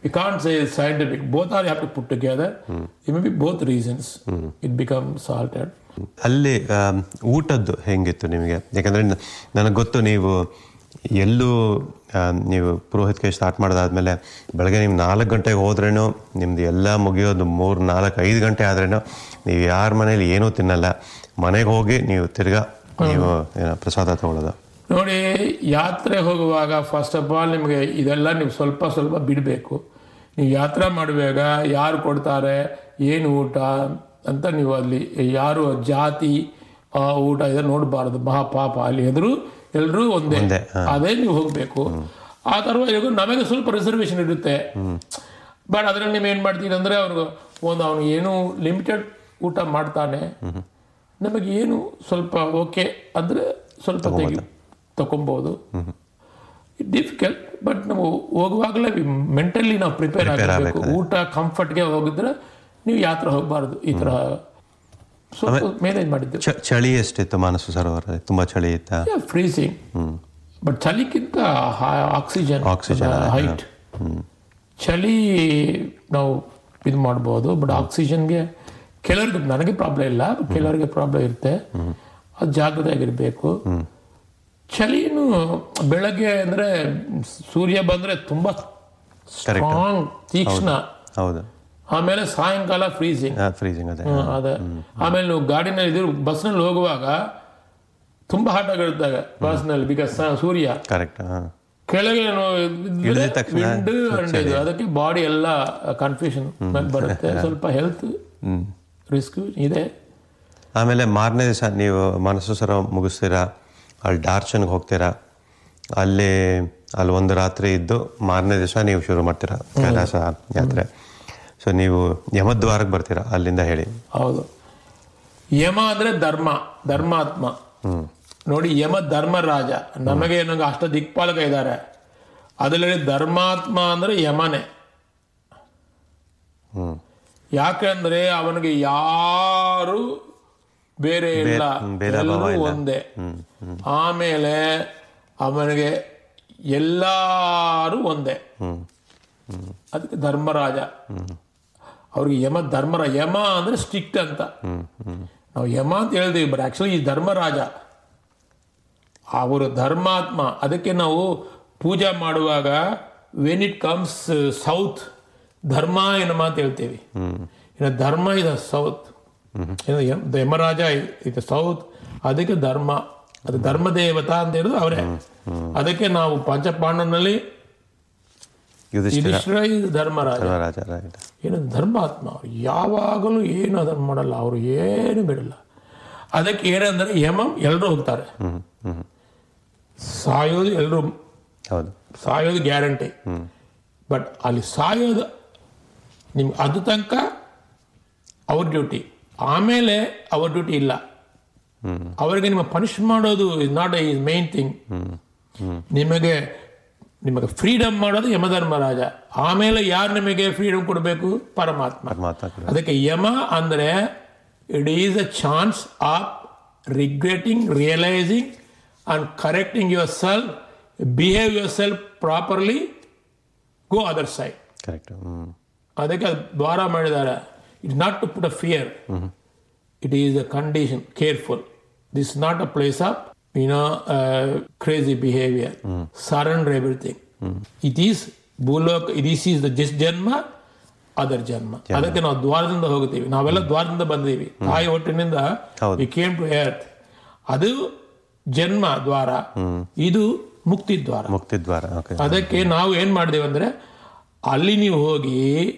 we can't say it's scientific. Both are you have to put together. It may be both reasons. It becomes salted. ಅಲ್ಲಿ ಆಮ್, ಊಟದ್ದು ಹೆಂಗಿತ್ತು ನಿಮಗೆ ಯಾಕಂದ್ರೆ ನ- ನನಗೆ ಗೊತ್ತು ನೀವು ಎಲ್ಲೂ ಆಮ್, ನೀವು ಪುರೋಹಿತ್ಗೆ ಸ್ಟಾರ್ಟ್ ಮಾಡೋದಾದ್ಮೇಲೆ ಬೆಳಗ್ಗೆ ನೀವು ನಾಲ್ಕು ಗಂಟೆಗೆ ಹೋದ್ರೇನು ನಿಮ್ದು ಎಲ್ಲ ಮುಗಿಯೋದು ಮೂರು ನಾಲ್ಕು ಐದು ಗಂಟೆ ಆದ್ರೇನು ನೀವು ಯಾರ ಮನೇಲಿ ಏನೂ ತಿನ್ನಲ್ಲ ಮನೆಗೆ ಹೋಗಿ ನೀವು ತಿರ್ಗಾ ನೀವು ಏನೋ ಪ್ರಸಾದ ತಗೊಳ್ಳೋದು ನೋಡಿ ಯಾತ್ರೆ ಹೋಗುವಾಗ ಫಸ್ಟ್ ಆಫ್ ಆಲ್ ನಿಮಗೆ ಇದೆಲ್ಲ ನೀವು ಸ್ವಲ್ಪ ಸ್ವಲ್ಪ ಬಿಡಬೇಕು ನೀವು ಯಾತ್ರೆ ಮಾಡುವಾಗ ಯಾರು ಕೊಡ್ತಾರೆ ಏನು ಊಟ ಅಂತ ನೀವು ಅಲ್ಲಿ ಯಾರು ಜಾತಿ ಆ ಊಟ ಇದನ್ನು ನೋಡಬಾರ್ದು ಮಹಾ ಪಾಪ ಅಲ್ಲಿ ಎದುರು ಎಲ್ಲರೂ ಒಂದೇ ಒಂದೇ, ಅದೇ ನೀವು ಹೋಗಬೇಕು ಆ ಥರ ಈಗ ನಮಗೆ ಸ್ವಲ್ಪ ರಿಸರ್ವೇಶನ್ ಇರುತ್ತೆ ಬಟ್ ಅದರಲ್ಲಿ ನೀವು ಏನು ಮಾಡ್ತೀರಿ ಅಂದರೆ ಅವ್ರಿಗೆ ಒಂದು ಅವನು ಏನು ಲಿಮಿಟೆಡ್ ಊಟ ಮಾಡ್ತಾನೆ ನಮಗೆ ಏನು ಸ್ವಲ್ಪ ಓಕೆ ಅಂದರೆ ಸ್ವಲ್ಪ ತೆಗಿ ತಗೊಬೋದು ಡಿಫಿಕಲ್ಟ್ ಬಟ್ ನಾವು ಹೋಗುವಾಗಲೇ ಮೆಂಟಲಿ ನಾವು ಪ್ರಿಪೇರ್ ಆಗಬೇಕು ಊಟ ಕಂಫರ್ಟ್ಗೆ ಹೋಗಿದ್ರೆ ನೀವು ಯಾತ್ರೆ ಹೋಗಬಾರ್ದು ಈ ಥರ ಸ್ವಲ್ಪ ಮ್ಯಾನೇಜ್ ಮಾಡಿದ್ದೇವೆ ಚ- ಚಳಿ ಎಷ್ಟಿತ್ತು ಮಾನಸ ಸರೋವರ ತುಂಬಾ ಚಳಿ ಇತ್ತ ಫ್ರೀಸಿಂಗ್ ಬಟ್ ಚಳಿಗಿಂತ ಆಕ್ಸಿಜನ್ Oxygen, ಹೈಟ್ ಚಳಿ ನಾವು ಇದು ಮಾಡ್ಬೋದು ಬಟ್ ಆಕ್ಸಿಜನ್ಗೆ ಕೆಲವರಿಗೆ ನನಗೆ ಪ್ರಾಬ್ಲಮ್ ಇಲ್ಲ ಕೆಲವರಿಗೆ ಪ್ರಾಬ್ಲಮ್ ಇರುತ್ತೆ ಅದು ಜಾಗೃತೆಯಾಗಿರ್ಬೇಕು ಚಳಿನು ಬೆಳಗ್ಗೆ ಅಂದ್ರೆ ಸೂರ್ಯ ಬಂದ್ರೆ ತುಂಬಾ ಸ್ಟ್ರಾಂಗ್ ತೀಕ್ಷ್ಣ ಹೌದು ಆಮೇಲೆ ಸಾಯಂಕಾಲ ಫ್ರೀಸಿಂಗ್ ಫ್ರೀಜಿಂಗ್ ಅದೇ ಅದೇ ಆಮೇಲೆ ನೀವು ಗಾಡಿನಲ್ಲಿ ಇದು ಬಸ್ನಲ್ಲಿ ಹೋಗುವಾಗ ತುಂಬಾ ಹಾಟ್ ಆಗಿರುತ್ತಾಗ ಬಸ್ನಲ್ಲಿ ಬಿಕಾಸ್ ಸೂರ್ಯ ಕರೆಕ್ಟ್ ಹಾಂ ಕೆಳಗೆ ಇಳಿದ ತಕ್ಷಣ ವಿಂಡ್ ಅಂಡ್ ಇದು ಅದಕ್ಕೆ ಬಾಡಿ ಎಲ್ಲ ಕನ್ಫ್ಯೂಷನ್ ಬರುತ್ತೆ ಸ್ವಲ್ಪ ಹೆಲ್ತ್ ರಿಸ್ಕ್ ಇದೆ ಆಮೇಲೆ ಮಾರನೇ ದಿವಸ ನೀವು ಮನಸ್ಸು ಸರ ಮುಗಿಸ್ತೀರಾ ಅಲ್ಲಿ ಡಾರ್ಚನ್ಗೆ ಹೋಗ್ತೀರಾ ಅಲ್ಲಿ ಅಲ್ಲಿ ಒಂದು ರಾತ್ರಿ ಇದ್ದು ಮಾರನೇ ದಿವಸ ನೀವು ಶುರು ಮಾಡ್ತೀರಾ ಕೈಲಾಸ ಯಾತ್ರೆ ಸೊ ನೀವು ಯಮದ್ವಾರಕ್ಕೆ ಬರ್ತೀರಾ ಅಲ್ಲಿಂದ ಹೇಳಿ ಹೌದು ಯಮ ಅಂದ್ರೆ ಧರ್ಮ ಧರ್ಮಾತ್ಮ ನೋಡಿ ಯಮ ಧರ್ಮರಾಜ ನಮಗೆ ನಂಗೆ ಅಷ್ಟ ದಿಕ್ಪಾಲಕ ಇದ್ದಾರೆ ಅದರಲ್ಲಿ ಧರ್ಮಾತ್ಮ ಅಂದ್ರೆ ಯಮನೇ ಹ್ಮ್ ಯಾಕಂದ್ರೆ ಅವನಿಗೆ ಯಾರು ಬೇರೆ ಇಲ್ಲ ಹ್ಮ್, ಭೇದ ಭಾವ ಎಲ್ಲರೂ ಇಲ್ಲ. ಒಂದೇ ಆಮೇಲೆ ಅವನಿಗೆ ಎಲ್ಲಾರು ಒಂದೇ ಅದಕ್ಕೆ ಧರ್ಮರಾಜ ಅವ್ರಿಗೆ ಯಮ ಧರ್ಮರ ಯಮ ಅಂದ್ರೆ ಸ್ಟ್ರಿಕ್ಟ್ ಅಂತ ನಾವು ಯಮ ಅಂತ ಹೇಳ್ತೀವಿ ಬಟ್ ಆಕ್ಚುಲಿ ಈ ಧರ್ಮರಾಜ ಅವರು ಧರ್ಮಾತ್ಮ ಅದಕ್ಕೆ ನಾವು ಪೂಜೆ ಮಾಡುವಾಗ ವೆನ್ ಇಟ್ ಕಮ್ಸ್ ಸೌತ್ ಧರ್ಮ ಏನಮ್ಮ ಅಂತ ಹೇಳ್ತೀವಿ ಇನ್ನು ಧರ್ಮ ಇದೆ ಸೌತ್ ಯಮರಾಜ ಇದು ಸೌತ್ ಅದಕ್ಕೆ ಧರ್ಮ ಅದು ಧರ್ಮ ದೇವತಾ ಅಂತ ಹೇಳಿದ್ರು ಅವರೇ ಅದಕ್ಕೆ ನಾವು ಪಂಚಪಾಂಡನಲ್ಲಿ ಯುಧಿಷ್ಠಿರ ಯುಧಿಷ್ಠಿರ ಇದು ಧರ್ಮರಾಜ ರಾಜ right. ಏನು ಧರ್ಮಾತ್ಮ ಅವ್ರು ಯಾವಾಗಲೂ ಏನು ಅದನ್ನು ಮಾಡಲ್ಲ ಅವರು ಏನು ಬಿಡಲ್ಲ ಅದಕ್ಕೆ ಏನಂದ್ರೆ ಯಮಂ ಎಲ್ಲರೂ ಹೋಗ್ತಾರೆ ಹ್ಮ್ ಹ್ಮ್ ಸಾಯೋದು ಎಲ್ಲರೂ ಹೌದು ಸಾಯೋದು ಗ್ಯಾರಂಟಿ ಬಟ್ ಅಲ್ಲಿ ಸಾಯೋದು ನಿಮ್ಗೆ ಅದು ತನಕ ಅವ್ರ ಡ್ಯೂಟಿ ಆಮೇಲೆ ಅವ್ರ ಡ್ಯೂಟಿ ಇಲ್ಲ ಅವರಿಗೆ ನಿಮ್ಮ ಪನಿಷ್ ಮಾಡೋದು is not is main thing ನಿಮಗೆ ನಿಮಗೆ ಫ್ರೀಡಮ್ ಮಾಡೋದು ಯಮಧರ್ಮರಾಜ ಆಮೇಲೆ ಯಾರು ನಿಮಗೆ ಫ್ರೀಡಮ್ ಕೊಡಬೇಕು ಪರಮಾತ್ಮ ಪರಮಾತ್ಮ ಕೂಡ. ಅದಕ್ಕೆ ಯಮ ಅಂದ್ರೆ it is a chance of regretting realising and correcting yourself behave yourself properly go other side correct hmm ಅದಕ್ಕೆ ಅದು ದ್ವಾರ ಮಾಡಿದ್ದಾರೆ it not to put a fear it is a condition careful this not a place of you know crazy behaviour surrender everything it is ಭೂಲೋಕ this is the this ಜನ್ಮ other ಜನ್ಮ ಅದಕ್ಕೆ ನಾವು ದ್ವಾರದಿಂದ ಹೋಗ್ತೀವಿ ನಾವೆಲ್ಲ ದ್ವಾರದಿಂದ ಬಂದೀವಿ ತಾಯಿ ಹೊಟ್ಟಿನಿಂದ ಹೌದು. ವಿ ಕೇಮ್ ಟು ಎರ್ತ್ ಅದು ಜನ್ಮ ದ್ವಾರ ಇದು ಮುಕ್ತಿ ದ್ವಾರ ಮುಕ್ತಿದ್ವಾರ ಓಕೆ ಅದಕ್ಕೆ ನಾವು ಏನ್ ಮಾಡಿದೇವೆ ಅಂದ್ರೆ ಅಲ್ಲಿ ನೀವು ಹೋಗಿ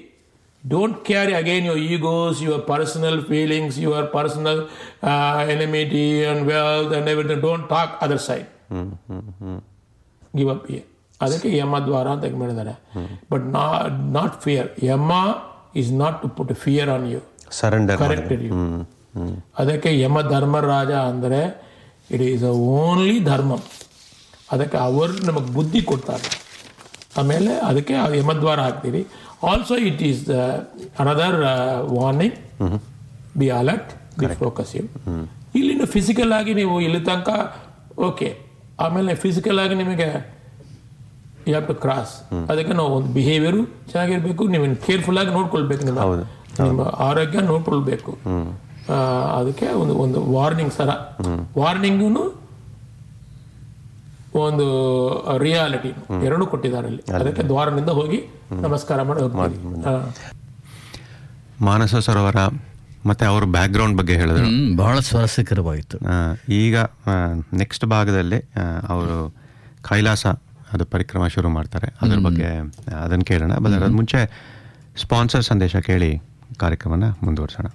don't carry again your egos your personal feelings your personal enmity and wealth and everything don't talk other side hmm hmm hmm give up ಅದಕ್ಕೆ ಯಮದ್ವಾರ ಅಂತ ಮಾಡಿದ್ದಾರೆ but not fear Yama is not to put fear on you surrender corrected you ಅದಕ್ಕೆ ಯಮ ಧರ್ಮರಾಜ ಅಂದರೆ it is a only ಧರ್ಮ ಅದಕ್ಕೆ ಅವರು ನಮಗೆ ಬುದ್ಧಿ ಕೊಡ್ತಾರೆ ಆಮೇಲೆ ಅದಕ್ಕೆ ಆ ಯಮದ್ವಾರ ಹಾಕ್ತೀವಿ also it is another warning be alert be focus you ಇಲ್ಲಿನ ಫಿಸಿಕಲ್ ಆಗಿ ನೀವು ಇಲ್ಲಿ ತನಕ ಓಕೆ ಆಮೇಲೆ ಫಿಸಿಕಲ್ ಆಗಿ ನಿಮಗೆ ಯು ಹ್ಯಾವ್ ಟು ಕ್ರಾಸ್ ಅದಕ್ಕೆ ನಾವು ಒಂದು ಬಿಹೇವಿಯರು ಚೆನ್ನಾಗಿರ್ಬೇಕು ನೀವು ಕೇರ್ಫುಲ್ ಆಗಿ ನೋಡ್ಕೊಳ್ಬೇಕು ನಿಮ್ಮ ಹೌದು. ನಿಮ್ಮ ಆರೋಗ್ಯ ನೋಡ್ಕೊಳ್ಬೇಕು ಆ, ಅದಕ್ಕೆ ಒಂದು ಒಂದು ವಾರ್ನಿಂಗ್ ಸರ ವಾರ್ನಿಂಗು ಒಂದು ರಿಯಾಲಿಟಿ ಎರಡು ಕೊಟ್ಟಿದ್ದಾರೆ ಅಲ್ಲಿ ಅದಕ್ಕೆ ದ್ವಾರದಿಂದ ಹೋಗಿ ನಮಸ್ಕಾರ ಮಾಡಿ ಹೋಗ್ತೀವಿ ಆ. ಮಾನಸ ಸರೋವರ ಮತ್ತೆ ಅವ್ರ ಬ್ಯಾಕ್ಗ್ರೌಂಡ್ ಬಗ್ಗೆ ಹೇಳಿದ್ರು ಹ್ಮ್, ಬಹಳ ಸ್ವಾರಸ್ಯಕರವಾಯಿತು ಆ, ಈಗ ನೆಕ್ಸ್ಟ್ ಭಾಗದಲ್ಲಿ ಅವರು ಕೈಲಾಸ ಅದು ಪರಿಕ್ರಮ ಶುರು ಮಾಡ್ತಾರೆ ಅದ್ರ ಬಗ್ಗೆ ಅದನ್ನು ಕೇಳೋಣ ಬಟ್ ಅದ್ರ ಮುಂಚೆ ಸ್ಪಾನ್ಸರ್ ಸಂದೇಶ ಕೇಳಿ ಕಾರ್ಯಕ್ರಮನ ಮುಂದುವರ್ಸೋಣ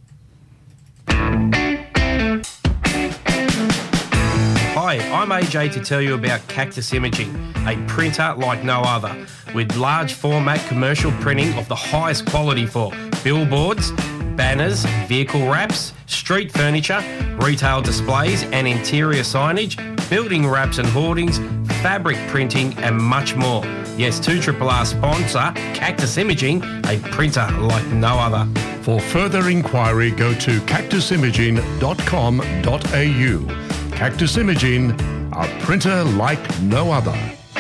Hi, I'm AJ to tell you about Cactus Imaging, a printer like no other, with large format commercial printing of the highest quality for billboards, banners, vehicle wraps, street furniture, retail displays and interior signage, building wraps and hoardings, fabric printing, and much more. Yes, 2RRR sponsor, Cactus Imaging, a printer like no other. For further inquiry, go to cactusimaging.com.au. Cactus Imaging, a printer like no other.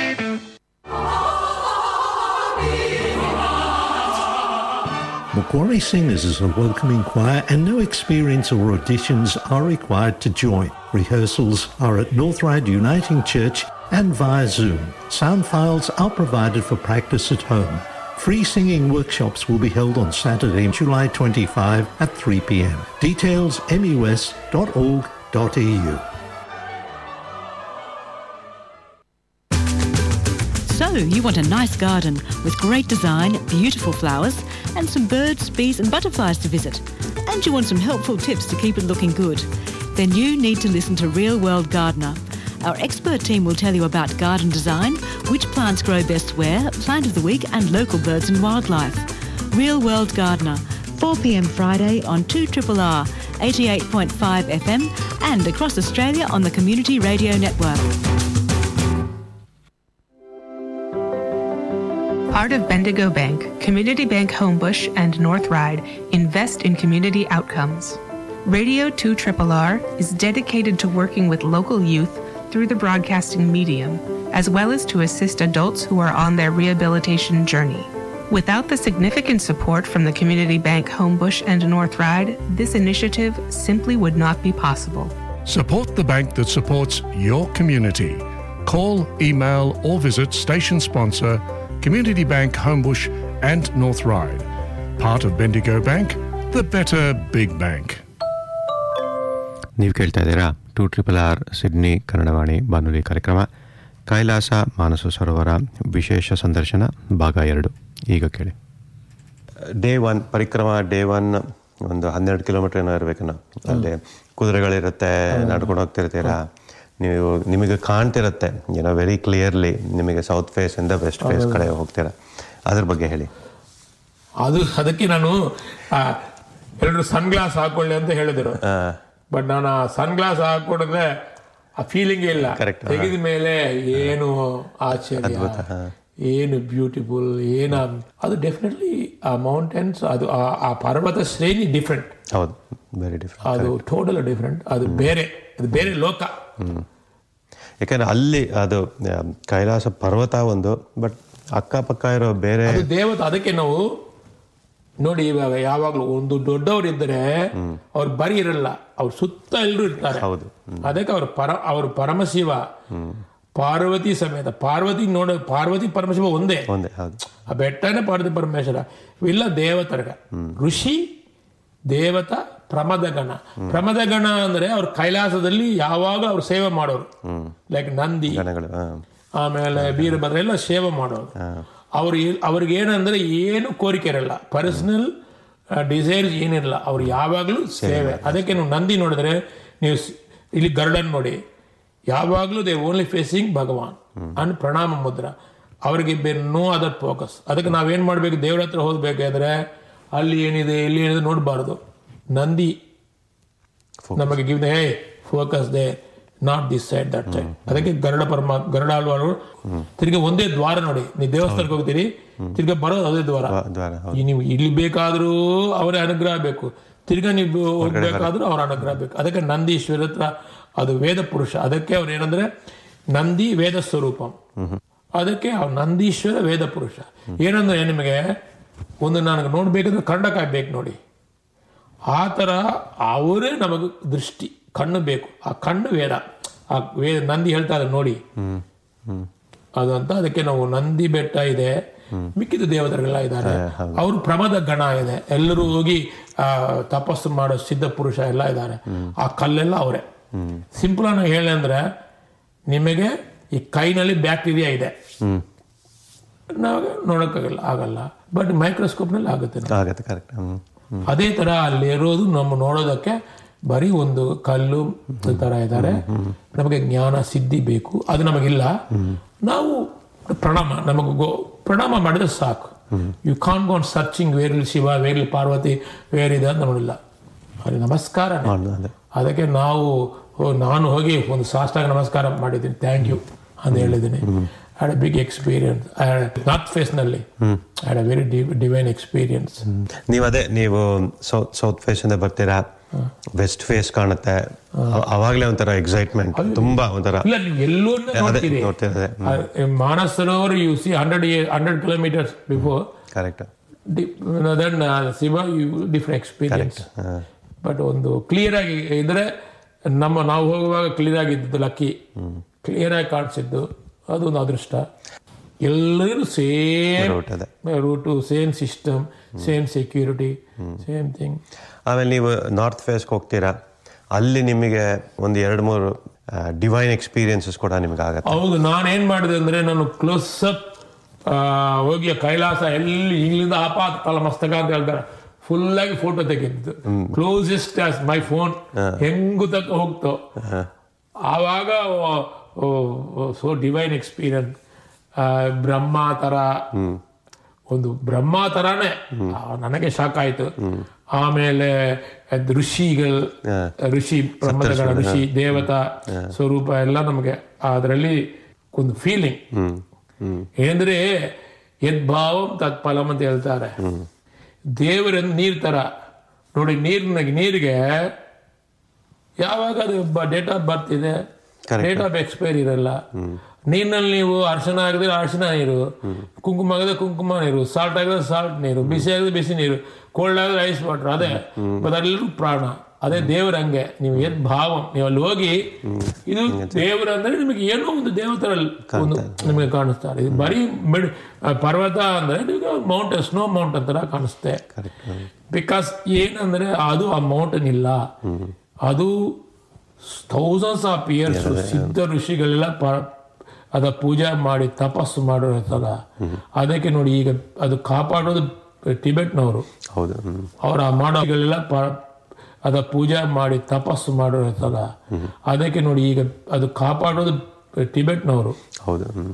Macquarie Singers is a welcoming choir and no experience or auditions are required to join. Rehearsals are at North Ryde Uniting Church and via Zoom. Sound files are provided for practice at home. Free singing workshops will be held on Saturday, July 25 at 3 p.m. Details mus.org.au. So, you want a nice garden with great design, beautiful flowers, and some birds, bees, and butterflies to visit. And you want some helpful tips to keep it looking good. Then you need to listen to Real World Gardener. Our expert team will tell you about garden design, which plants grow best where, plant of the week, and local birds and wildlife. Real World Gardener, 4 p.m. Friday on 2RRR 88.5 FM and across Australia on the Community Radio Network. Part of Bendigo Bank, Community Bank Homebush, and North Ride invest in community outcomes. Radio 2 R is dedicated to working with local youth through the broadcasting medium, as well as to assist adults who are on their rehabilitation journey. Without the significant support from the Community Bank Homebush and North Ride, this initiative simply would not be possible. Support the bank that supports your community. Call, email, or visit station sponsor Community Bank Homebush and North Ryde. Part of Bendigo Bank, the better big bank. ನೀವು ಕೇಳ್ತಾ ಇದ್ದೀರಾ two triple R Sydney Kannadavani ಬಾನುಲಿ ಕಾರ್ಯಕ್ರಮ ಕೈಲಾಸ ಮಾನಸ ಸರೋವರ ವಿಶೇಷ ಸಂದರ್ಶನ ಭಾಗ ಎರಡು ಈಗ ಕೇಳಿ ಡೇ ಒನ್ ಪರಿಕ್ರಮ ಡೇ ಒನ್ ಒಂದು ಹನ್ನೆರಡು ಕಿಲೋಮೀಟರ್ ಏನೋ ಇರಬೇಕನ್ನ ಅಲ್ಲಿ ಕುದುರೆಗಳಿರುತ್ತೆ ನಡ್ಕೊಂಡು ಹೋಗ್ತಿರ್ತೀರಾ ನೀವು ನಿಮಗೆ ಕಾಣ್ತಿರುತ್ತೆ ಏನೋ ವೆರಿ ಕ್ಲಿಯರ್ಲಿ ನಿಮಗೆ ಸೌತ್ ಫೇಸ್ ಇಂದ ವೆಸ್ಟ್ ಫೇಸ್ ಕಡೆ ಹೋಗ್ತೀರಾ ಅದ್ರ ಬಗ್ಗೆ ಹೇಳಿ ಅದು ಅದಕ್ಕೆ ನಾನು ಎಲ್ಲರೂ ಸನ್ ಗ್ಲಾಸ್ ಹಾಕೊಳ್ಳಿ ಅಂತ ಹೇಳಿದರು ಬಟ್ ನಾನು ಆ ಸನ್ ಗ್ಲಾಸ್ ಹಾಕೊಂಡಿದ್ರೆ ಆ ಫೀಲಿಂಗ್ ಇಲ್ಲ Correct, ಹಾ. ತೆಗೆದ ಮೇಲೆ ಏನು ಆಶ್ಚರ್ಯ ಏನು ಬ್ಯೂಟಿಫುಲ್ ಏನ ಅದು ಡೆಫಿನೆಟ್ಲಿ ಆ ಮೌಂಟೇನ್ಸ್ ಅದು ಆ- ಆ ಪರ್ವತ ಶ್ರೇಣಿ ಡಿಫ್ರೆಂಟ್ ಹೌದು ವೆರಿ ಡಿಫ್ರೆಂಟ್ ಅದು ಟೋಟಲ್ ಡಿಫ್ರೆಂಟ್ ಅದು ಬೇರೆ ಅದು ಬೇರೆ ಲೋಕ ಯಾಕಂದ್ರೆ ಅಲ್ಲಿ ಅದು ಆ, ಕೈಲಾಸ ಪರ್ವತ ಒಂದು ಬಟ್ ಅಕ್ಕಪಕ್ಕ ಇರೋ ಬೇರೆ ಅದು ದೇವತೆ ಅದಕ್ಕೆ ನಾವು ನೋಡಿ ಇವಾಗ ಯಾವಾಗ್ಲೂ ಒಂದು ದೊಡ್ಡವರು ಇದ್ದರೆ ಅವ್ರು ಬರಿ ಇರಲ್ಲ ಅವ್ರು ಸುತ್ತ ಎಲ್ಲರೂ ಇರ್ತಾರೆ ಹೌದು. ಅದಕ್ಕೆ ಅವ್ರ ಪರ ಅವ್ರ ಪರಮಶಿವ ಪಾರ್ವತಿ ಸಮೇತ ಪಾರ್ವತಿ ನೋಡ ಪಾರ್ವತಿ ಪರಮಶಿವ ಒಂದೇ ಒಂದೇ ಹೌದು ಆ ಬೆಟ್ಟನೇ ಪಾರ್ವತಿ ಪರಮೇಶ್ವರ ಇವೆಲ್ಲ ದೇವತರ್ಗ ಋಷಿ ದೇವತ ಪ್ರಮದಗಣ ಪ್ರಮದಗಣ ಅಂದ್ರೆ ಅವ್ರ ಕೈಲಾಸದಲ್ಲಿ ಯಾವಾಗ ಅವ್ರು ಸೇವೆ ಮಾಡೋರು ಲೈಕ್ ನಂದಿ ಗಣಗಳು ಹಾ. ಆಮೇಲೆ ವೀರಭದ್ರ ಎಲ್ಲ ಸೇವೆ ಮಾಡೋರು ಅವ್ರು ಏ- ಅವ್ರಿಗೆ ಏನಂದ್ರೆ ಏನು ಕೋರಿಕೆ ಇರಲ್ಲ ಪರ್ಸನಲ್ ಡಿಸೈರ್ಸ್ ಏನಿರಲ್ಲ ಅವ್ರು ಯಾವಾಗಲೂ ಸೇವೆ ಅದಕ್ಕೆ ನೀವು ನಂದಿ ನೋಡಿದ್ರೆ ನೀವು ಸ್- ಇಲ್ಲಿ ಗರುಡನ್ ನೋಡಿ ಯಾವಾಗಲೂ ದೇ ಓನ್ಲಿ ಫೇಸಿಂಗ್ ಭಗವಾನ್ ಅಂಡ್ ಪ್ರಣಾಮ ಮುದ್ರ ಅವ್ರಿಗೆ ಬೇರೆ ನೋ ಅದರ್ ಫೋಕಸ್ ಅದಕ್ಕೆ ನಾವೇನ್ ಮಾಡ್ಬೇಕು ದೇವ್ರ ಹತ್ರ ಹೋಗ್ಬೇಕಾದ್ರೆ ಅಲ್ಲಿ ಏನಿದೆ ಇಲ್ಲಿ ಏನಿದೆ ನೋಡಬಾರ್ದು ನಂದಿ ನಮಗೆ give hey focus they not this side that side ಅದಕ್ಕೆ ಗರುಡ ಪರಮ ಗರುಡ ಆಳ್ವಾರು ತಿರ್ಗಿ ಒಂದೇ ದ್ವಾರ ನೋಡಿ ನೀವು ದೇವಸ್ಥಾನಕ್ಕೆ ಹೋಗ್ತೀರಿ ತಿರ್ಗಿ ಬರೋದು ಅದೇ ದ್ವಾರ ದ್ವಾರ ಹೌದು ಈ ನೀವು ಇಲ್ಲಿ ಬೇಕಾದ್ರೂ ಅವರೇ ಅನುಗ್ರಹ ಬೇಕು ತಿರ್ಗಾ ನೀವು ಹೋಗ್ಬೇಕಾದ್ರೂ ಅವ್ರ ಅನುಗ್ರಹ ಬೇಕು ಅದಕ್ಕೆ ನಂದೀಶ್ವರ ಹತ್ರ ಅದು ವೇದ ಪುರುಷ ಅದಕ್ಕೆ ಅವ್ರು ಏನಂದ್ರೆ ನಂದಿ ವೇದ ಸ್ವರೂಪಂ ಅದಕ್ಕೆ ಆ ನಂದೀಶ್ವರ ವೇದ ಪುರುಷ ಏನಂದ್ರೆ ನಿಮಗೆ ಒಂದು ನನಗೆ ನೋಡ್ಬೇಕಂದ್ರೆ ಖಂಡಕಾಯಿ ಬೇಕು ನೋಡಿ ಆ ಥರ ಅವರೇ ನಮಗೆ ದೃಷ್ಟಿ ಕಣ್ಣು ಬೇಕು ಆ ಕಣ್ಣು ವೇದ ಆ ವೇದ ನಂದಿ ಹೇಳ್ತಾರೆ ನೋಡಿ ಅದು ಅಂತ ಅದಕ್ಕೆ ನಾವು ನಂದಿ ಬೆಟ್ಟ ಇದೆ ಮಿಕ್ಕಿದ ದೇವತೆಗಳೆಲ್ಲ ಇದ್ದಾರೆ ಅವರು ಪ್ರಮದ ಗಣ ಇದೆ ಎಲ್ಲರೂ ಹೋಗಿ ಆ, ತಪಸ್ಸು ಮಾಡೋ ಸಿದ್ಧ ಪುರುಷ ಎಲ್ಲ ಇದ್ದಾರೆ ಆ ಕಲ್ಲೆಲ್ಲ ಅವರೇ ಸಿಂಪಲ್ ಆಗಿ ಹೇಳಿ ಅಂದ್ರೆ ನಿಮಗೆ ಈ ಕೈನಲ್ಲಿ ಬ್ಯಾಕ್ಟೀರಿಯಾ ಇದೆ ನಾವು ನೋಡೋಕ್ಕಾಗಲ್ಲ ಆಗಲ್ಲ ಬಟ್ ಮೈಕ್ರೋಸ್ಕೋಪ್ನಲ್ಲಿ ಆಗುತ್ತೆ ನಮ್ಗೆ. ಆಗತ್ತೆ ಕರೆಕ್ಟ್ ಹ್ಮ್ ಅದೇ ತರ ಅಲ್ಲಿರೋದು ನಮ್ಮ ನೋಡೋದಕ್ಕೆ ಬರೀ ಒಂದು ಕಲ್ಲು ತರ ಇದ್ದಾರೆ ನಮಗೆ ಜ್ಞಾನ ಸಿದ್ಧಿ ಬೇಕು ಅದು ನಮಗಿಲ್ಲ ನಾವು ಪ್ರಣಾಮ ನಮಗೆ ಗೋ ಪ್ರಣಾಮ ಮಾಡಿದ್ರೆ ಸಾಕು you can gone searching where'll Shiva where'll Parvati ವೇರಿದೆ ಅಂತ ನೋಡಿಲ್ಲ ಅದು ನಮಸ್ಕಾರ ಮಾಡೋದು ಅದೇ ಅದಕ್ಕೆ ನಾವು ಹೋ- ನಾನು ಹೋಗಿ ಒಂದು ಸಾಷ್ಟಾಂಗ ನಮಸ್ಕಾರ ಮಾಡಿದ್ದೀನಿ ಥ್ಯಾಂಕ್ ಯು ಅಂತ ಹೇಳಿದ್ದೀನಿ had a big experience north ಫೇಸ್ನಲ್ಲಿ had a very divine experience ನೀವು ಅದೇ ನೀವು ಸೌತ್ ಸೌತ್ ಫೇಸ್ ಇಂದ ಬರ್ತೀರಾ ವೆಸ್ಟ್ ಫೇಸ್ ಕಾಣುತ್ತೆ ಅ- ಅವಾಗ್ಲೇ ಒಂಥರ ಎಕ್ಸೈಟ್ಮೆಂಟ್ ತುಂಬಾ ಒಂಥರ ಇಲ್ಲ ನೀವು ಎಲ್ಲೋ ಅದೇ ನೋಡ್ತೀರಿ ನೋಡ್ತೀರಾ ಅದೇ Manas Sarovar you see hundred hundred kilometres before correct then Shiva you different experience but ಒಂದು ಕ್ಲಿಯರ್ ಆಗಿ ಇದ್ರೆ ನಮ್ಮ ನಾವು ಹೋಗುವಾಗ ಕ್ಲಿಯರ್ ಆಗಿದ್ದು ಲಕ್ಕಿ ಕ್ಲಿಯರ್ ಆಗಿ ಕಾಣಿಸಿದ್ದು ಅದೊಂದು ಅದೃಷ್ಟ ಎಲ್ಲರೂ ಸೇಮ್ ರೂಟ್ ಅದೇ route same system same security same thing ಆಮೇಲೆ ನೀವು ನಾರ್ತ್ ಫೇಸ್ಗೆ ಹೋಗ್ತೀರಾ ಅಲ್ಲಿ ನಿಮಗೆ ಒಂದು ಎರಡು ಮೂರು ಡಿವೈನ್ ಎಕ್ಸ್ಪೀರಿಯನ್ಸಸ್ ಕೂಡ ನಿಮ್ಗೆ ಆಗತ್ತೆ ಹೌದು ನಾನು ಏನ್ ಮಾಡಿದೆ ಅಂದ್ರೆ ನಾನು ಕ್ಲೋಸ್ ಅಪ್ ಹೋಗಿ ಆ ಕೈಲಾಸ ಎಲ್ಲಿ ಇಲ್ಲಿಂದ ಆಪಾತ ತಲಮಸ್ತಕ ಅಂತ ಹೇಳ್ತಾರೆ ಫುಲ್ ಆಗಿ ಫೋಟೋ ತೆಗೆದಿದ್ದು ಕ್ಲೋಸೆಸ್ಟ್ ಮೈ ಫೋನ್ ಹೆಂಗು ತಕ್ಕ ಹೋಗ್ತೋ ಆವಾಗ ಸೊ ಡಿವೈನ್ ಎಕ್ಸ್ಪೀರಿಯನ್ಸ್ ಬ್ರಹ್ಮ ತರ ಒಂದು ಬ್ರಹ್ಮ ತರಾನೇ ಆ, ನನಗೆ ಶಾಕ್ ಆಯ್ತು ಆಮೇಲೆ ಅದ್ ಋಷಿಗಳು ಋಷಿ ಬ್ರಹ್ಮದಗಳ ಋಷಿ ದೇವತಾ ಸ್ವರೂಪ ಎಲ್ಲ ನಮಗೆ ಅದರಲ್ಲಿ ಒಂದು ಫೀಲಿಂಗ್ ಏನಂದ್ರೆ ಯದ್ಭಾವಂ ತತ್ಫಲಂ ಅಂತ ಹೇಳ್ತಾರೆ ದೇವರ ನೀರ್ ತರ ನೋಡಿ ನೀರಿನ ನೀರಿಗೆ ಯಾವಾಗ ಅದು ಡೇಟ್ ಆಫ್ ಬರ್ತ್ ಇದೆ ಡೇಟ್ ಆಫ್ ಎಕ್ಸ್ಪೈರ್ ಇರಲ್ಲ ನೀರಿನಲ್ಲಿ ನೀವು ಅರ್ಶನ ಆಗಿದ್ರೆ ಅರ್ಶನ ನೀರು ಕುಂಕುಮ ಆಗಿದ್ರೆ ಕುಂಕುಮ ನೀರು ಸಾಲ್ಟ್ ಆಗಿದ್ರೆ ಸಾಲ್ಟ್ ನೀರು ಬಿಸಿ ಆಗಿದ್ರೆ ಬಿಸಿ ನೀರು ಕೋಲ್ಡ್ ಆಗಿದ್ರೆ ಐಸ್ ವಾಟರ್ ಅದೇ ಮತ್ತೆ ಅದೆಲ್ಲರೂ ಪ್ರಾಣ ಅದೇ ದೇವರ ಹಂಗೆ ನೀವು ಎದ್ ಭಾವ ನೀವು ಅಲ್ಲಿ ಹೋಗಿ ಇದು ದೇವರ ಅಂದ್ರೆ ನಿಮಗೆ ಏನೋ ಒಂದು ದೇವತರಲ್ಲಿ ಒಂದು ನಿಮಗೆ ಕಾಣಿಸ್ತಾರೆ ಇದು ಬರೀ ಮಿಡ್ ಪರ್ವತ ಅಂದ್ರೆ ನಿಮಗೆ ಮೌಂಟೇನ್ ಸ್ನೋ ಮೌಂಟೇನ್ ತರ ಕಾಣಿಸುತ್ತೆ ಬಿಕಾಸ್ ಏನಂದ್ರೆ ಅದು ಆ ಮೌಂಟೇನ್ ಇಲ್ಲ ಅದು ಥೌಸಂಡ್ಸ್ ಆಫ್ ಇಯರ್ಸ್ ಸಿದ್ಧ ಋಷಿಗಳೆಲ್ಲ ಪ- ಅದ ಪೂಜೆ ಮಾಡಿ ತಪಸ್ಸು ಮಾಡಿರ್ತಲ್ಲ ಅದಕ್ಕೆ ನೋಡಿ ಈಗ ಅದು ಕಾಪಾಡೋದು ಟಿಬೆಟ್ನವರು ಹೌದು ಹ್ಮ್. ಅವರ ಮಾಡೋಗಳೆಲ್ಲ ಪ- ಅದ ಪೂಜೆ ಮಾಡಿ ತಪಸ್ಸು ಮಾಡಿರ್ತಲ್ಲ ಅದಕ್ಕೆ ನೋಡಿ ಈಗ ಅದು ಕಾಪಾಡೋದು ಟಿಬೆಟ್ನವರು ಹೌದು ಹ್ಮ್.